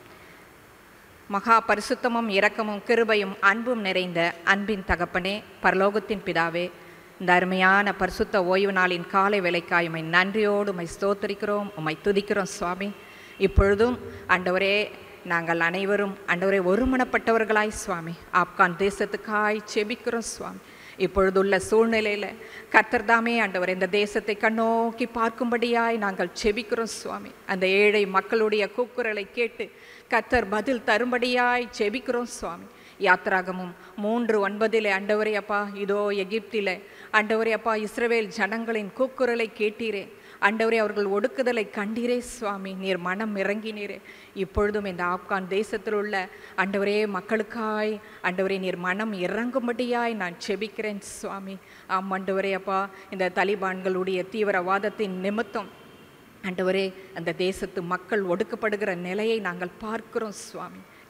மகா பரிசுத்தமும் இரக்கமும் கிருபையும் அன்பும் நிறைந்த அன்பின் தகப்பனே பரலோகத்தின் பிதாவே இந்த அருமையான பரிசுத்த ஓய்வு நாளின் காலை வேலைக்காய் உம்மை நன்றியோடு உம்மை ஸ்தோத்தரிக்கிறோம் உம்மை துதிக்கிறோம் சுவாமி இப்பொழுதும் ஆண்டவரே நாங்கள் அனைவரும் ஆண்டவரே ஒருமனப்பட்டவர்களாய் சுவாமி ஆப்கான் தேசத்துக்காய் செபிக்கிறோம் சுவாமி இப்பொழுதுள்ள சூழ்நிலையில் கர்த்தர் தாமே ஆண்டவர் இந்த தேசத்தை கண்ணோக்கி பார்க்கும்படியாய் நாங்கள் செபிக்கிறோம் சுவாமி அந்த ஏழை மக்களுடைய கூக்குரலை கேட்டு கர்த்தர் பதில் தரும்படியாய் செபிக்கிறோம் சுவாமி யாத்ராகமும் மூன்று ஒன்பதிலே அண்டவரே அப்பா இதோ எகிப்திலே அண்டவரே அப்பா இஸ்ரவேல் ஜனங்களின் கூக்குரலை கேட்டீரே அண்டவரே அவர்கள் ஒடுக்குதலை கண்டீரே சுவாமி நீர் மனம் இறங்கினீரே இப்பொழுதும் இந்த ஆப்கான் தேசத்தில் உள்ள அண்டவரே மக்களுக்காய் அண்டவரே நீர் மனம் இறங்கும்படியாய் நான் செபிக்கிறேன் சுவாமி ஆம் அண்டவரே அப்பா இந்த தலிபான்களுடைய தீவிரவாதத்தின் நிமித்தம் ஆண்டவரே அந்த தேசத்து மக்கள் ஒடுக்கப்படுகிற நிலையை நாங்கள் பார்க்கிறோம் சுவாமி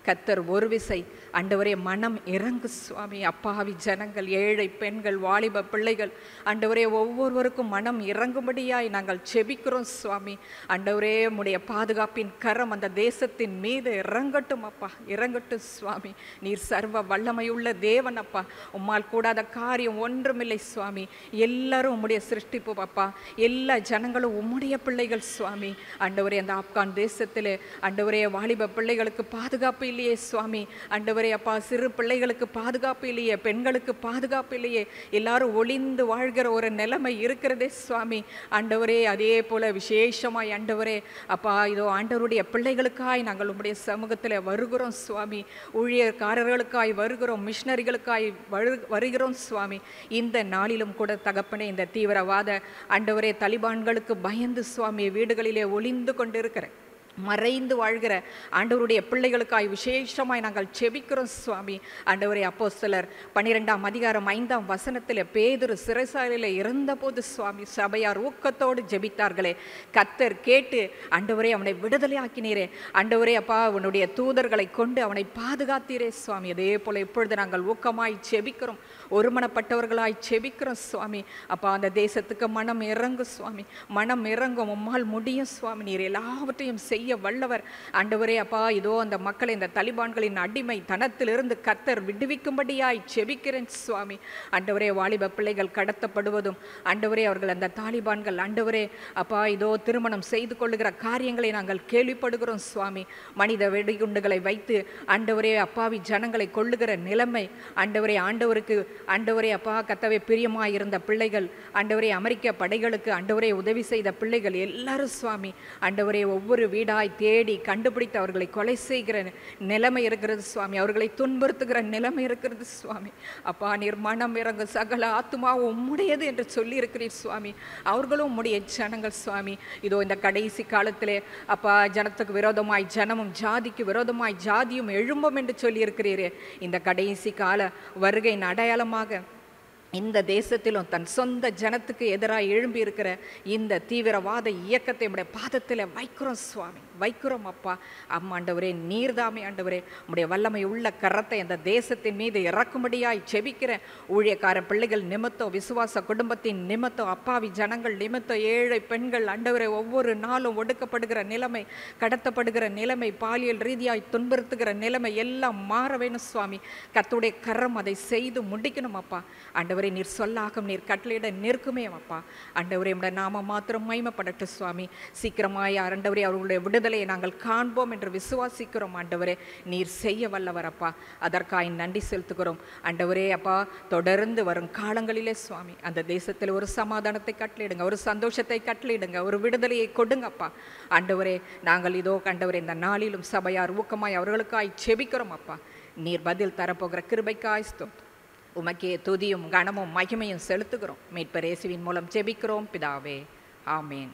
கத்தர் ஒரு விசை ஆண்டவரே மனம் இறங்கு சுவாமி அப்பாவி ஜனங்கள் ஏழை பெண்கள் வாலிப பிள்ளைகள் ஆண்டவரே ஒவ்வொருவருக்கும் மனம் இறங்கும்படியாய் நாங்கள் செபிக்கிறோம் சுவாமி ஆண்டவரே உம்முடைய பாதுகாப்பின் கரம் அந்த தேசத்தின் மீது இறங்கட்டும் அப்பா இறங்கட்டும் சுவாமி நீர் சர்வ வல்லமையுள்ள தேவன் அப்பா உம்மால் கூடாத காரியம் ஒன்றுமில்லை சுவாமி எல்லாரும் உம்முடைய சிருஷ்டிப்பு அப்பா எல்லா ஜனங்களும் உம்முடைய பிள்ளைகள் சுவாமி ஆண்டவரே அந்த ஆப்கான் தேசத்தில் ஆண்டவரே வாலிப பிள்ளைகளுக்கு பாதுகாப்பு இல்லையே சுவாமி ஆண்டவரே அப்பா சிறு பிள்ளைகளுக்கு பாதுகாப்பு இல்லையே பெண்களுக்கு பாதுகாப்பு இல்லையே எல்லாரும் ஒளிந்து வாழ்கிற ஒரு நிலைமை இருக்கிறதே சுவாமி ஆண்டவரே அதே போல விசேஷமாய் ஆண்டவரே அப்பா இதோ ஆண்டவருடைய பிள்ளைகளுக்காய் நாங்கள் உம்முடைய சமூகத்தில் வருகிறோம் சுவாமி ஊழியர்காரர்களுக்காய் வருகிறோம் மிஷினரிகளுக்காய் வரு வருகிறோம் சுவாமி இந்த நாளிலும் கூட தகப்பனே இந்த தீவிரவாத ஆண்டவரே தலிபான்களுக்கு பயந்து சுவாமி வீடுகளிலே ஒளிந்து கொண்டிருக்கிறேன் மறைந்து வாழ்கிற ஆண்டவருடைய பிள்ளைகளுக்காய் விசேஷமாய் நாங்கள் செபிக்கிறோம் சுவாமி ஆண்டவரே அப்போ சிலர் பன்னிரெண்டாம் அதிகாரம் ஐந்தாம் வசனத்தில் பேதுரு சிறைசாலையில் இருந்தபோது சுவாமி சபையார் ஊக்கத்தோடு ஜெபித்தார்களே கத்தர் கேட்டு ஆண்டவரே அவனை விடுதலை ஆக்கினீரே ஆண்டவரே அப்பா உன்னுடைய தூதர்களை கொண்டு அவனை பாதுகாத்தீரே சுவாமி அதே போல இப்பொழுது நாங்கள் ஊக்கமாய் செபிக்கிறோம் ஒருமனப்பட்டவர்களாய் செபிக்கிறோம் சுவாமி அப்பா அந்த தேசத்துக்கு மனம் இறங்கும் சுவாமி மனம் இறங்கும் உம்மால் முடியும் சுவாமி நீர் எல்லாவற்றையும் செய்ய வல்லவர் ஆண்டவரே அப்பா இதோ அந்த மக்களை இந்த தலிபான்களின் அடிமை தனத்திலிருந்து கத்தர் விடுவிக்கும்படியாய் செபிக்கிறேன் சுவாமி ஆண்டவரே வாலிப பிள்ளைகள் கடத்தப்படுவதும் ஆண்டவரே அவர்கள் அந்த தாலிபான்கள் ஆண்டவரே அப்பா இதோ திருமணம் செய்து கொள்ளுகிற காரியங்களை நாங்கள் கேள்விப்படுகிறோம் சுவாமி மனித வெடிகுண்டுகளை வைத்து ஆண்டவரே அப்பாவி ஜனங்களை கொள்ளுகிற நிலைமை ஆண்டவரே ஆண்டவருக்கு ஆண்டவரே அப்பா கத்தவே பிரியமாய் இருந்த பிள்ளைகள் ஆண்டவரே அமெரிக்க படைகளுக்கு ஆண்டவரே உதவி செய்த பிள்ளைகள் எல்லாரும் சுவாமி ஆண்டவரே ஒவ்வொரு வீடாய் தேடி கண்டுபிடித்து அவர்களை கொலை செய்கிற நிலைமை இருக்கிறது சுவாமி அவர்களை துன்புறுத்துகிற நிலைமை இருக்கிறது சுவாமி அப்பா நீர் மனம் இறங்கு சகல ஆத்துமாவும் உம்முடையது என்று சொல்லி இருக்கிறீர் சுவாமி அவர்களும் உம்முடைய ஜனங்கள் சுவாமி இதோ இந்த கடைசி காலத்திலே அப்பா ஜனத்துக்கு விரோதமாய் ஜனமும் ஜாதிக்கு விரோதமாய் ஜாதியும் எழும்பும் என்று சொல்லியிருக்கிறீரே இந்த கடைசி கால வருகையின் அடையாளமாக இந்த தேசத்திலும் தன் சொந்த ஜனத்துக்கு எதிராக எழும்பி இருக்கிற இந்த தீவிரவாத இயக்கத்தை உடைய பாதத்தில் வைக்கிறோம் சுவாமி வைக்கிறோம் அப்பா அம்மாண்டவரே நீர்தாமே ஆண்டவரே உடைய வல்லமை உள்ள கரத்தை அந்த தேசத்தின் மீது இறக்கும்படியாய் செபிக்கிறேன் ஊழியக்கார பிள்ளைகள் நிமித்தம் விசுவாச குடும்பத்தின் நிமித்தம் அப்பாவி ஜனங்கள் நிமித்தம் ஏழை பெண்கள் ஆண்டவரே ஒவ்வொரு நாளும் ஒடுக்கப்படுகிற நிலைமை கடத்தப்படுகிற நிலைமை பாலியல் ரீதியாய் துன்புறுத்துகிற நிலைமை எல்லாம் மாற வேணும் சுவாமி கத்துடைய கரம் அதை செய்து முடிக்கணும் அப்பா ஆண்டவரே நீர் சொல்லாகும் நீர் கட்டளையிட நிற்குமே அப்பா ஆண்டவரே உடைய நாம மாத்திரம் மைமப்படட்டும் சுவாமி சீக்கிரமாய் ஆண்டவரே அவர்களுடைய விடுதலையை நாங்கள் காண்போம் என்று விசுவாசிக்கிறோம் ஆண்டவரே நீர் செய்ய வல்லவர் அப்பா அதற்காய் நன்றி செலுத்துகிறோம் ஆண்டவரே அப்பா தொடர்ந்து வரும் காலங்களிலே சுவாமி அந்த தேசத்தில் ஒரு சமாதானத்தை கட்டளையிடுங்க ஒரு சந்தோஷத்தை கட்டளையிடுங்க ஒரு விடுதலையை கொடுங்கப்பா ஆண்டவரே நாங்கள் இதோ கண்டவரே இந்த நாளிலும் சபையார் ஊக்கமாய் அவர்களுக்காய் செபிக்கிறோம் அப்பா நீர் பதில் தரப்போகிற கிருபைக்காய் ஸ்தோத்திரம் உமக்கே துதியும் கனமும் மகிமையும் செலுத்துகிறோம் மீட்பர் இயேசுவின் மூலம் ஜெபிக்கிறோம் பிதாவே ஆமேன்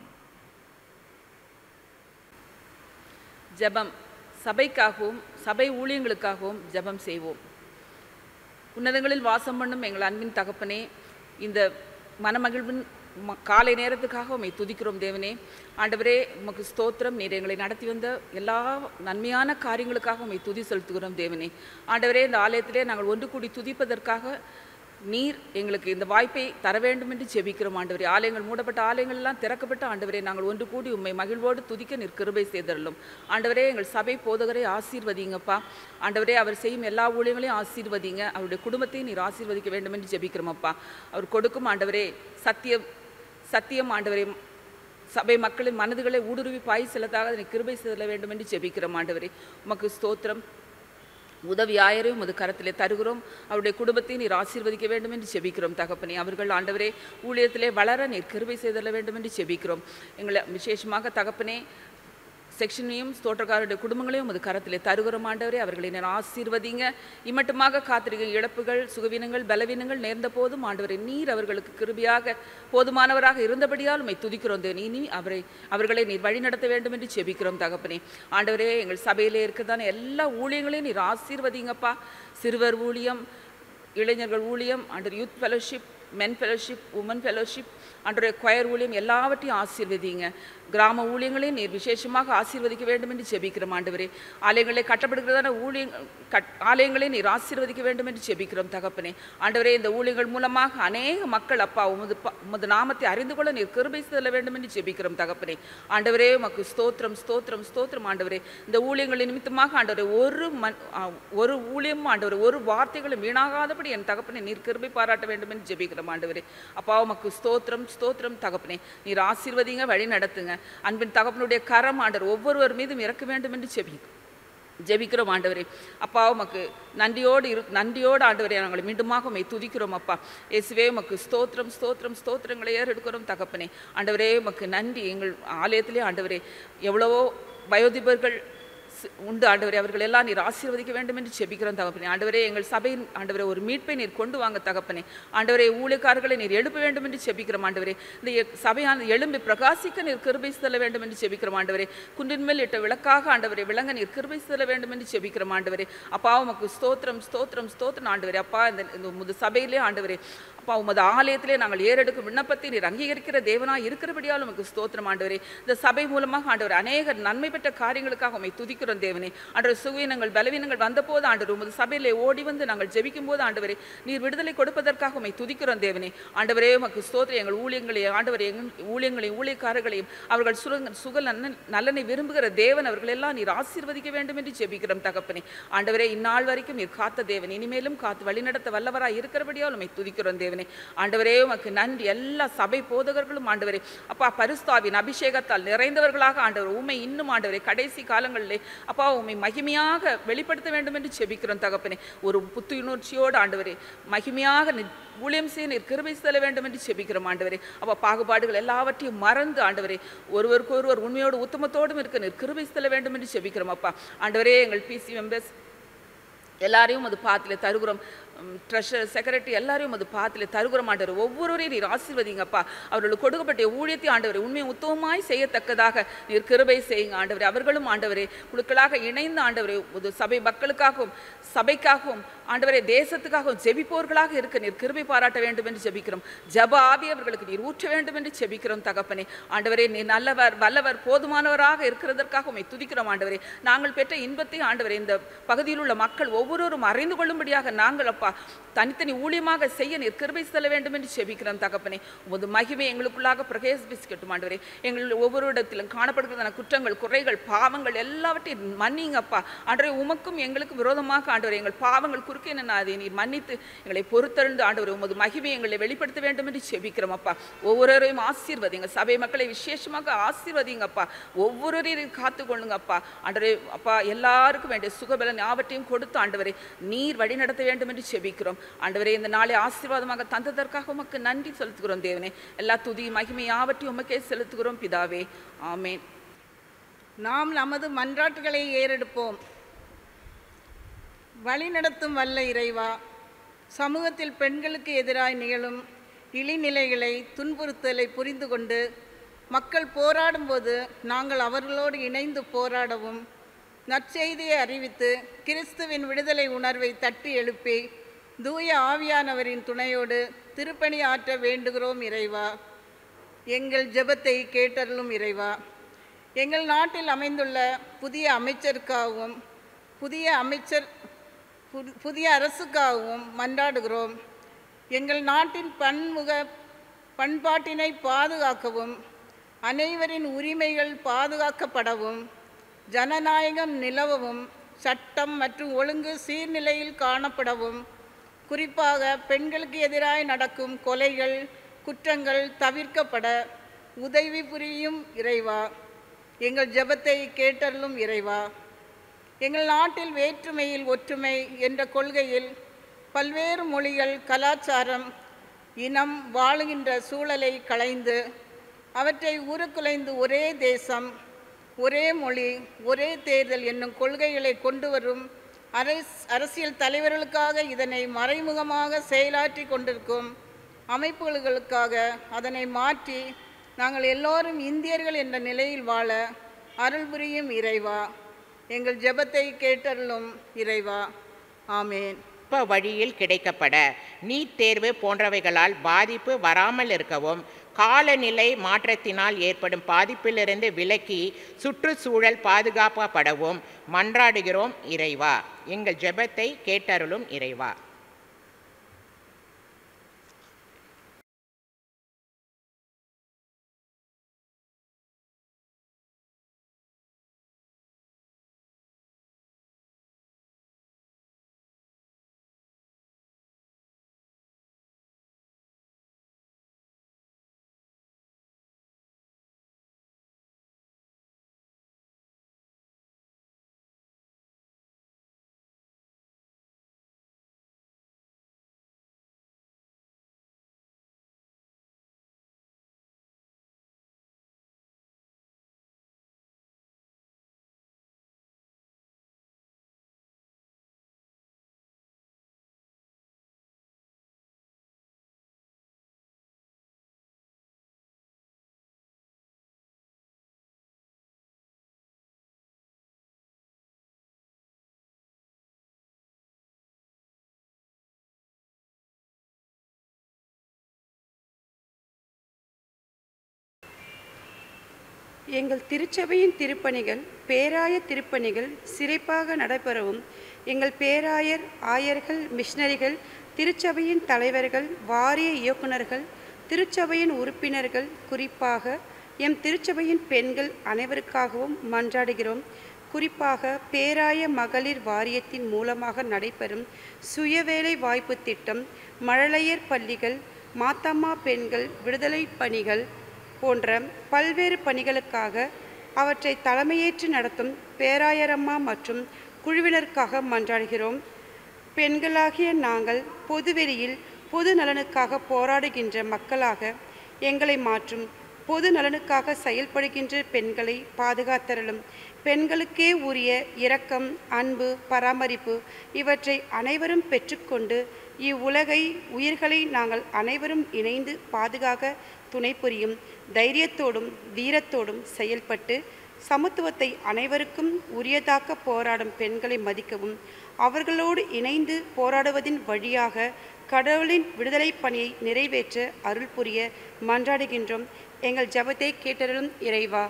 ஜெபம் சபைக்காகவும் சபை ஊழியங்களுக்காகவும் ஜெபம் செய்வோம் உன்னதங்களில் வாசம் பண்ணும் எங்கள் அன்பின் தகப்பனே இந்த மனமகிழ்வின் ம- காலை நேரத்துக்காக உம்மை துதிக்கிறோம் தேவனே ஆண்டவரே உமக்கு ஸ்தோத்திரம் நீர் எங்களை நடத்தி வந்த எல்லா நன்மையான காரியங்களுக்காக உம்மை துதி செலுத்துகிறோம் தேவனே ஆண்டவரே இந்த ஆலயத்திலே நாங்கள் ஒன்று கூடி துதிப்பதற்காக நீர் எங்களுக்கு இந்த வாய்ப்பை தர வேண்டும் என்று ஜெபிக்கிறோம் ஆண்டவரே ஆலயங்கள் மூடப்பட்ட ஆலயங்கள் எல்லாம் திறக்கப்பட்ட ஆண்டவரே நாங்கள் ஒன்று கூடி உம்மை மகிழ்வோடு துதிக்க நீர் கிருபை செய்தருளும் ஆண்டவரே எங்கள் சபை போதகரை ஆசீர்வதிங்கப்பா ஆண்டவரே அவர் செய்யும் எல்லா ஊழியங்களையும் ஆசீர்வதிங்க அவருடைய குடும்பத்தையும் நீர் ஆசீர்வதிக்க வேண்டும் என்று ஜெபிக்கிறோமப்பா அவர் கொடுக்கும் ஆண்டவரே சத்தியம் சத்தியம் ஆண்டவரே சபை மக்களின் மனதுகளை ஊடுருவி பாய் செல்லத்தாக அதனை கிருபை செல்ல வேண்டும் என்று ஜெபிக்கிறோம் ஆண்டவரே உமக்கு ஸ்தோத்திரம் உதவி ஆயரையும் உமது கரத்திலே தருகிறோம் அவருடைய குடும்பத்தை நீர் ஆசீர்வதிக்க வேண்டும் என்று செபிக்கிறோம் தகப்பனே அவர்கள் ஆண்டவரே ஊழியத்திலே வளர நீர் கிருபை செய்தல வேண்டும் என்று செபிக்கிறோம் எங்களை விசேஷமாக தகப்பனே செக்ஷனையும் தோட்டக்காரருடைய குடும்பங்களையும் உமது கரத்திலே தருகிறோம் ஆண்டவரே அவர்களை நீர் ஆசீர்வதிங்க இம்மட்டுமாக காத்திருக்கும் இழப்புகள் சுகவீனங்கள் பலவீனங்கள் நேர்ந்த போதும் ஆண்டவரே நீர் அவர்களுக்கு கிருபியாக போதுமானவராக இருந்தபடியால் உம்மை துதிக்கிறோம் தேவனே. இனி அவரை அவர்களை நீர் வழிநடத்த வேண்டும் என்று செபிக்கிறோம் தகப்பனே ஆண்டவரே எங்கள் சபையிலே இருக்கிறதான எல்லா ஊழியங்களையும் நீர் ஆசீர்வதிங்கப்பா சிறுவர் ஊழியம் இளைஞர்கள் ஊழியம் under youth fellowship men fellowship women fellowship அன்றைய கொயர் ஊழியம் எல்லாவற்றையும் ஆசீர்வதிங்க கிராம ஊழியங்களை நீர் விசேஷமாக ஆசீர்வதிக்க வேண்டும் என்று ஜெபிக்கிறோம் ஆண்டவரே ஆலயங்களை கட்டப்படுகிறதான ஊழிய கட் ஆலயங்களை நீர் ஆசீர்வதிக்க வேண்டும் என்று ஜெபிக்கிறோம் தகப்பனே ஆண்டவரே இந்த ஊழியங்கள் மூலமாக அநேக மக்கள் அப்பா உமது ப- உமது நாமத்தை அறிந்து கொள்ள நீர் கிருபை செல்ல வேண்டும் என்று ஜெபிக்கிறோம் தகப்பனே ஆண்டவரே உமக்கு ஸ்தோத்திரம் ஸ்தோத்திரம் ஸ்தோத்திரம் ஆண்டவரே இந்த ஊழியங்களின் நிமித்தமாக ஆண்டவரே ஒரு மண் ஆ, ஒரு ஊழியம் ஆண்டவரே ஒரு வார்த்தைகளும் வீணாகாதபடி என் தகப்பனை நீர் கிருபை பாராட்ட வேண்டும் என்று ஜெபிக்கிறோம் ஆண்டவரே அப்பா உமக்கு ஸ்தோத்திரம் ஸ்தோத்திரம் தகப்பனே நீர் ஆசீர்வதிங்க வழி நடத்துங்க அன்பின் தகப்பனுடைய கரம் ஆண்டவர் ஒவ்வொருவர் மீதும் இறக்க வேண்டும் என்று ஜெபி ஜெபிக்கிறோம் ஆண்டவரே அப்பா உமக்கு நன்றியோடு இரு நன்றியோடு ஆண்டவரே நாங்கள் மீண்டுமாக உம்மை துதிக்கிறோம் அப்பா இயேசுவே உமக்கு ஸ்தோத்திரம் ஸ்தோத்திரம் ஸ்தோத்திரங்களை ஏறெடுக்கிறோம் தகப்பனே ஆண்டவரே உமக்கு நன்றி எங்கள் ஆலயத்திலே ஆண்டவரே எவ்வளவோ வயோதிபர்கள் ஸ்- உண்டு ஆண்டவரே அவர்கள் எல்லாம் நீர் ஆசீர்வதிக்க வேண்டும் என்று செபிக்கிறோம் தகப்பனே ஆண்டவரே எங்கள் சபையின் ஆண்டவரே ஒரு மீட்பை நீர் கொண்டு வாங்க தகப்பனே ஆண்டவரே ஊழியக்காரர்களை நீர் எழுப்ப வேண்டும் என்று செபிக்கிறோம் ஆண்டவரே இந்த எ- சபையான எழும்பி பிரகாசிக்க நீர் கிருபை செல்ல வேண்டும் என்று செபிக்கிறோம் ஆண்டவரே குன்றின் மேல் இட்ட விளக்காக ஆண்டவரே விளங்க நீர் கிருபை செல்ல வேண்டும் என்று செபிக்கிறோம் ஆண்டவரே அப்பா உமக்கு ஸ்தோத்திரம் ஸ்தோத்திரம் ஸ்தோத்திரம் ஆண்டவரே அப்பா இந்த இந்த உமது சபையிலே ஆண்டவரே அப்பா உமது ஆலயத்திலே நாங்கள் ஏறெடுக்கும் விண்ணப்பத்தை நீர் அங்கீகரிக்கிற தேவனாய் இருக்கிறபடியால் உமக்கு ஸ்தோத்திரம் ஆண்டவரே இந்த சபை மூலமாக ஆண்டவர் அநேக நன்மை பெற்ற காரியங்களுக்காக உம்மை துதிக்கிறோம் தேவனே ஆண்டவர் சுவீனங்கள் பலவீனங்கள் வந்தபோது ஆண்டவர் உமது சபையிலே ஓடி வந்து நாங்கள் ஜெபிக்கும் போது ஆண்டவரே நீர் விடுதலை கொடுப்பதற்காக உம்மை துதிக்கிறோம் தேவனே ஆண்டவரே உமக்கு ஸ்தோத்திரம் எங்கள் ஊழியங்களை ஆண்டவரே எங்கள் ஊழியங்களையும் ஊழியக்காரர்களையும் அவர்கள் சுக சுக நன்னன் நலனை விரும்புகிற தேவன் அவர்கள் எல்லாம் நீர் ஆசீர்வதிக்க வேண்டும் என்று ஜெபிக்கிறோம் தகப்பனே ஆண்டவரே இந்நாள் வரைக்கும் நீர் காத்த தேவன் இனிமேலும் காத்து வழிநடத்த வல்லவராய் இருக்கிறபடியால் உம்மை துதிக்கிறோம் தேவனே ஆண்டவரே உமக்கு நன்றி எல்லா சபை போதகர்களும் ஆண்டவரே அப்பா பரிஸ்தாவின் அபிஷேகத்தால் நிறைந்தவர்களாக ஆண்டவர் உண்மை இன்னும் ஆண்டவரே கடைசி காலங்களிலே அப்பா உண்மை மகிமையாக வெளிப்படுத்த வேண்டும் என்று செபிக்கிறோம் தகப்பனே ஒரு புத்துணர்ச்சியோடு ஆண்டவரே மகிமையாக நீர் ஊழியம் செய்ய நீர் கிருபை செல்ல வேண்டும் என்று செபிக்கிறோம் ஆண்டவரே அப்பா பாகுபாடுகள் எல்லாவற்றையும் மறந்து ஆண்டவரே ஒருவருக்கு ஒருவர் உண்மையோடு உத்தமத்தோடும் இருக்க நீர் கிருபை செல்ல வேண்டும் என்று செபிக்கிறோம் அப்பா ஆண்டவரே எங்கள் பிசி மெம்பர்ஸ் எல்லாரையும் அது பாத்தில தருகிறோம் ட்ரெஷர் செக்ரட்டரி எல்லாரையும் அது பாத்தில தருகிறோம் ஆண்டவர் ஒவ்வொருவரையும் நீர் ஆசீர்வதிங்கப்பா அவர்களுக்கு கொடுக்கப்பட்ட ஊழியத்தை ஆண்டவரை உண்மை உத்தமமாய் செய்யத்தக்கதாக நீர் கிருபை செய்யுங்க ஆண்டவரே அவர்களும் ஆண்டவரே குழுக்களாக இணைந்து ஆண்டவரே ஒரு சபை மக்களுக்காகவும் சபைக்காகவும் ஆண்டவரே தேசத்துக்காகவும் ஜெபிப்போர்களாக இருக்க நீர் கிருபை பாராட்ட வேண்டும் என்று ஜெபிக்கிறோம் ஜப ஆவி அவர்களுக்கு நீர் ஊற்ற வேண்டும் என்று ஜெபிக்கிறோம் தகப்பனே ஆண்டவரே நீர் நல்லவர் வல்லவர் போதுமானவராக இருக்கிறதற்காக உம்மை துதிக்கிறோம் ஆண்டவரே நாங்கள் பெற்ற இன்பத்தை ஆண்டவரே இந்த பகுதியில் உள்ள மக்கள் ஒவ்வொருவரும் அறிந்து கொள்ளும்படியாக நாங்கள் அப்பா தனித்தனி ஊழியமாக செய்ய நீர் கிருபை செல்ல வேண்டும் என்று செபிக்கிறோம் தகப்பனே உமது மகிமை எங்களுக்குள்ளாக பிரகேசிக்கட்டும் ஆண்டவரே எங்கள் ஒவ்வொரு இடத்திலும் காணப்படுகிறதான குற்றங்கள் குறைகள் பாவங்கள் எல்லாவற்றையும் மன்னிங்கப்பா ஆண்டவரே உமக்கும் எங்களுக்கும் விரோதமாக ஆண்டவரே எங்கள் பாவங்கள் குறுக்கே நின்று அதை நீர் மன்னித்து எங்களை பொறுத்தறிந்து ஆண்டவரே உமது மகிமை எங்களை வெளிப்படுத்த வேண்டும் என்று செபிக்கிறோம் அப்பா ஒவ்வொருவரையும் ஆசீர்வதிங்க சபை மக்களை விசேஷமாக ஆசீர்வதிங்கப்பா ஒவ்வொருவரையும் காத்து கொள்ளுங்கப்பா ஆண்டவரே அப்பா எல்லாருக்கும் வேண்டிய சுகபலன் யாவற்றையும் கொடுத்து ஆண்டவரே நீர் வழி நடத்த வேண்டும் என்று செபிக்கிறோம் ஆண்டவரே இந்த நாளை ஆசீர்வாதமாக தந்ததற்காக உமக்கு நன்றி செலுத்துகிறோம் தேவனே எல்லா துதி மகிமை யாவற்றையும் உமக்கே செலுத்துகிறோம் பிதாவே ஆமென் நாம் நமது மன்றாட்டுகளை ஏறெடுப்போம் வழிநடத்தும் வல்ல இறைவா சமூகத்தில் பெண்களுக்கு எதிராய் நிகழும் இழிநிலைகளை துன்புறுத்தலை புரிந்து கொண்டு மக்கள் போராடும்போது நாங்கள் அவர்களோடு இணைந்து போராடவும் நற்செய்தியை அறிவித்து கிறிஸ்துவின் விடுதலை உணர்வை தட்டி எழுப்பி தூய ஆவியானவரின் துணையோடு திருப்பணி ஆற்ற வேண்டுகிறோம் இறைவா எங்கள் ஜெபத்தை கேட்டருளும் இறைவா எங்கள் நாட்டில் அமைந்துள்ள புதிய அமைச்சருக்காகவும் புதிய அமைச்சர் பு- புதிய அரசுக்காகவும் மன்றாடுகிறோம் எங்கள் நாட்டின் பன்முக பண்பாட்டினை பாதுகாக்கவும் அனைவரின் உரிமைகள் பாதுகாக்கப்படவும் ஜனநாயகம் நிலவவும் சட்டம் மற்றும் ஒழுங்கு சீர்நிலையில் காணப்படவும் குறிப்பாக பெண்களுக்கு எதிராய் நடக்கும் கொலைகள் குற்றங்கள் தவிர்க்கப்பட உதவி புரியும் இறைவா எங்கள் ஜெபத்தை கேட்டருளும் இறைவா எங்கள் நாட்டில் வேற்றுமையில் ஒற்றுமை என்ற கொள்கையில் பல்வேறு மொழிகள் கலாச்சாரம் இனம் வாழுகின்ற சூழலை களைந்து அவற்றை உருக்குலைந்து ஒரே தேசம் ஒரே மொழி ஒரே தேர்தல் என்னும் கொள்கைகளை கொண்டு வரும் அரஸ் அரசியல் தலைவர்களுக்காக இதனை மறைமுகமாக செயலாற்றி கொண்டிருக்கும் அமைப்புகளுக்காக அதனை மாற்றி நாங்கள் எல்லோரும் இந்தியர்கள் என்ற நிலையில் வாழ அருள் புரியும் இறைவா எங்கள் ஜெபத்தை கேட்டருளும் இறைவா ஆமேன் வழியில் கிடைக்கப்பட நீட் தேர்வு போன்றவைகளால் பாதிப்பு வராமல் இருக்கவும் காலநிலை மாற்றத்தினால் ஏற்படும் பாதிப்பிலிருந்து விலக்கி சுற்றுச்சூழல் பாதுகாக்கப்படவும் மன்றாடுகிறோம் இறைவா எங்கள் ஜெபத்தை கேட்டருளும் இறைவா எங்கள் திருச்சபையின் திருப்பணிகள் பேராய திருப்பணிகள் சிறப்பாக நடைபெறவும் எங்கள் பேராயர் ஆயர்கள் மிஷனரிகள் திருச்சபையின் தலைவர்கள் வாரிய இயக்குனர்கள் திருச்சபையின் உறுப்பினர்கள் குறிப்பாக எம் திருச்சபையின் பெண்கள் அனைவருக்காகவும் மன்றாடுகிறோம் குறிப்பாக பேராய மகளிர் வாரியத்தின் மூலமாக நடைபெறும் சுயவேலை வாய்ப்பு திட்டம் மழலையர் பள்ளிகள் மாத்தம்மா பெண்கள் விடுதலை பணிகள் போன்ற பல்வேறு பணிகளுக்காக அவற்றை தலைமையேற்று நடத்தும் பேராயரம்மா மற்றும் குழுவினருக்காக மன்றாடுகிறோம் பெண்களாகிய நாங்கள் பொதுவெளியில் பொது நலனுக்காக போராடுகின்ற மக்களாக எங்களை மாற்றும் பொது நலனுக்காக செயல்படுகின்ற பெண்களை பாதுகாத்தரலும் பெண்களுக்கே உரிய இரக்கம் அன்பு பராமரிப்பு இவற்றை அனைவரும் பெற்றுக்கொண்டு இவ்வுலகை உயிர்களை நாங்கள் அனைவரும் இணைந்து பாதுகாக்க துணை புரியும் தைரியத்தோடும் வீரத்தோடும் செயல்பட்டு சமத்துவத்தை அனைவருக்கும் உரியதாக்க போராடும் பெண்களை மதிக்கவும் அவர்களோடு இணைந்து போராடுவதின் வழியாக கடவுளின் விடுதலை பணியை நிறைவேற்ற அருள் புரிய மன்றாடுகின்றோம் எங்கள் ஜெபத்தை கேட்டருளும் இறைவா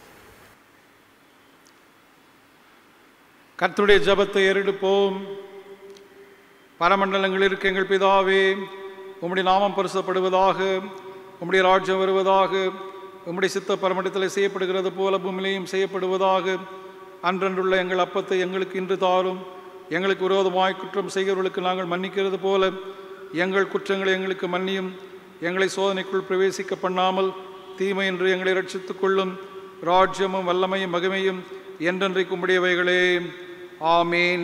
கர்த்தருடைய ஜெபத்தை ஏறெடுப்போம் பரமண்டலங்களில் இருக்க எங்கள் பிதாவே உம்முடைய நாமம் பரிசப்படுவதாக உம்முடைய ராஜ்யம் வருவதாக உம்முடைய சித்த பரமண்டத்தில் செய்யப்படுகிறது போல பூமியிலையும் செய்யப்படுவதாக அன்றன்றுள்ள எங்கள் அப்பத்தை எங்களுக்கு இன்று தாரும் எங்களுக்கு விரோதமாய் குற்றம் செய்கிறவர்களுக்கு நாங்கள் மன்னிக்கிறது போல எங்கள் குற்றங்களை எங்களுக்கு மன்னியும் எங்களை சோதனைக்குள் பிரவேசிக்க பண்ணாமல் தீமை என்று எங்களை ரட்சித்துக் கொள்ளும் ராஜ்யமும் வல்லமையும் மகிமையும் என்றென்றைக்கு உம்முடையவைகளே ஆமீன்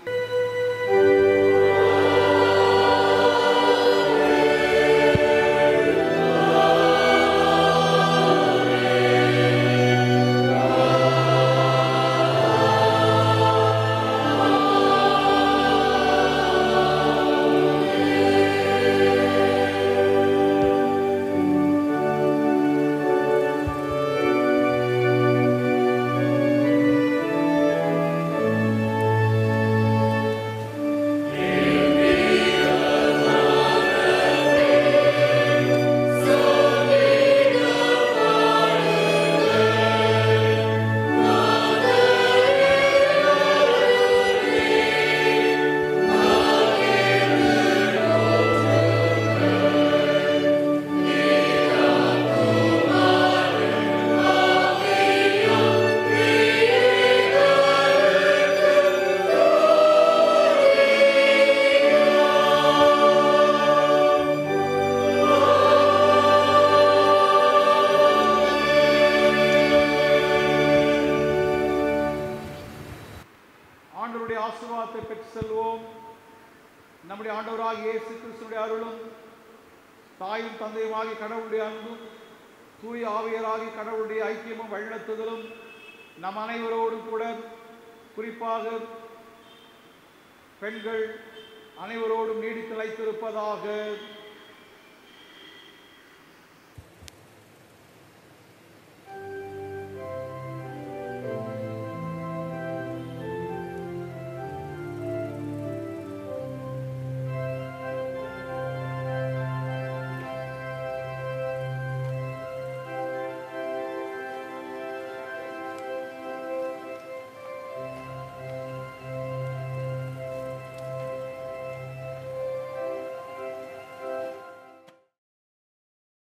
ஆண்டவருடைய ஆசீர்வாதத்தை பெற்று செல்வோம் நம்முடைய ஆண்டவராகிய இயேசு கிறிஸ்துடைய அருளும் தாயும் தந்தையுமாகிய கடவுளுடைய அன்பும் தூய ஆவியராகி கடவுளுடைய ஐக்கியமும் வழிநடத்துதலும் நம் அனைவரோடும் கூட குறிப்பாக பெண்கள் அனைவரோடும் நீடித்து நிலைத்திருப்பதாக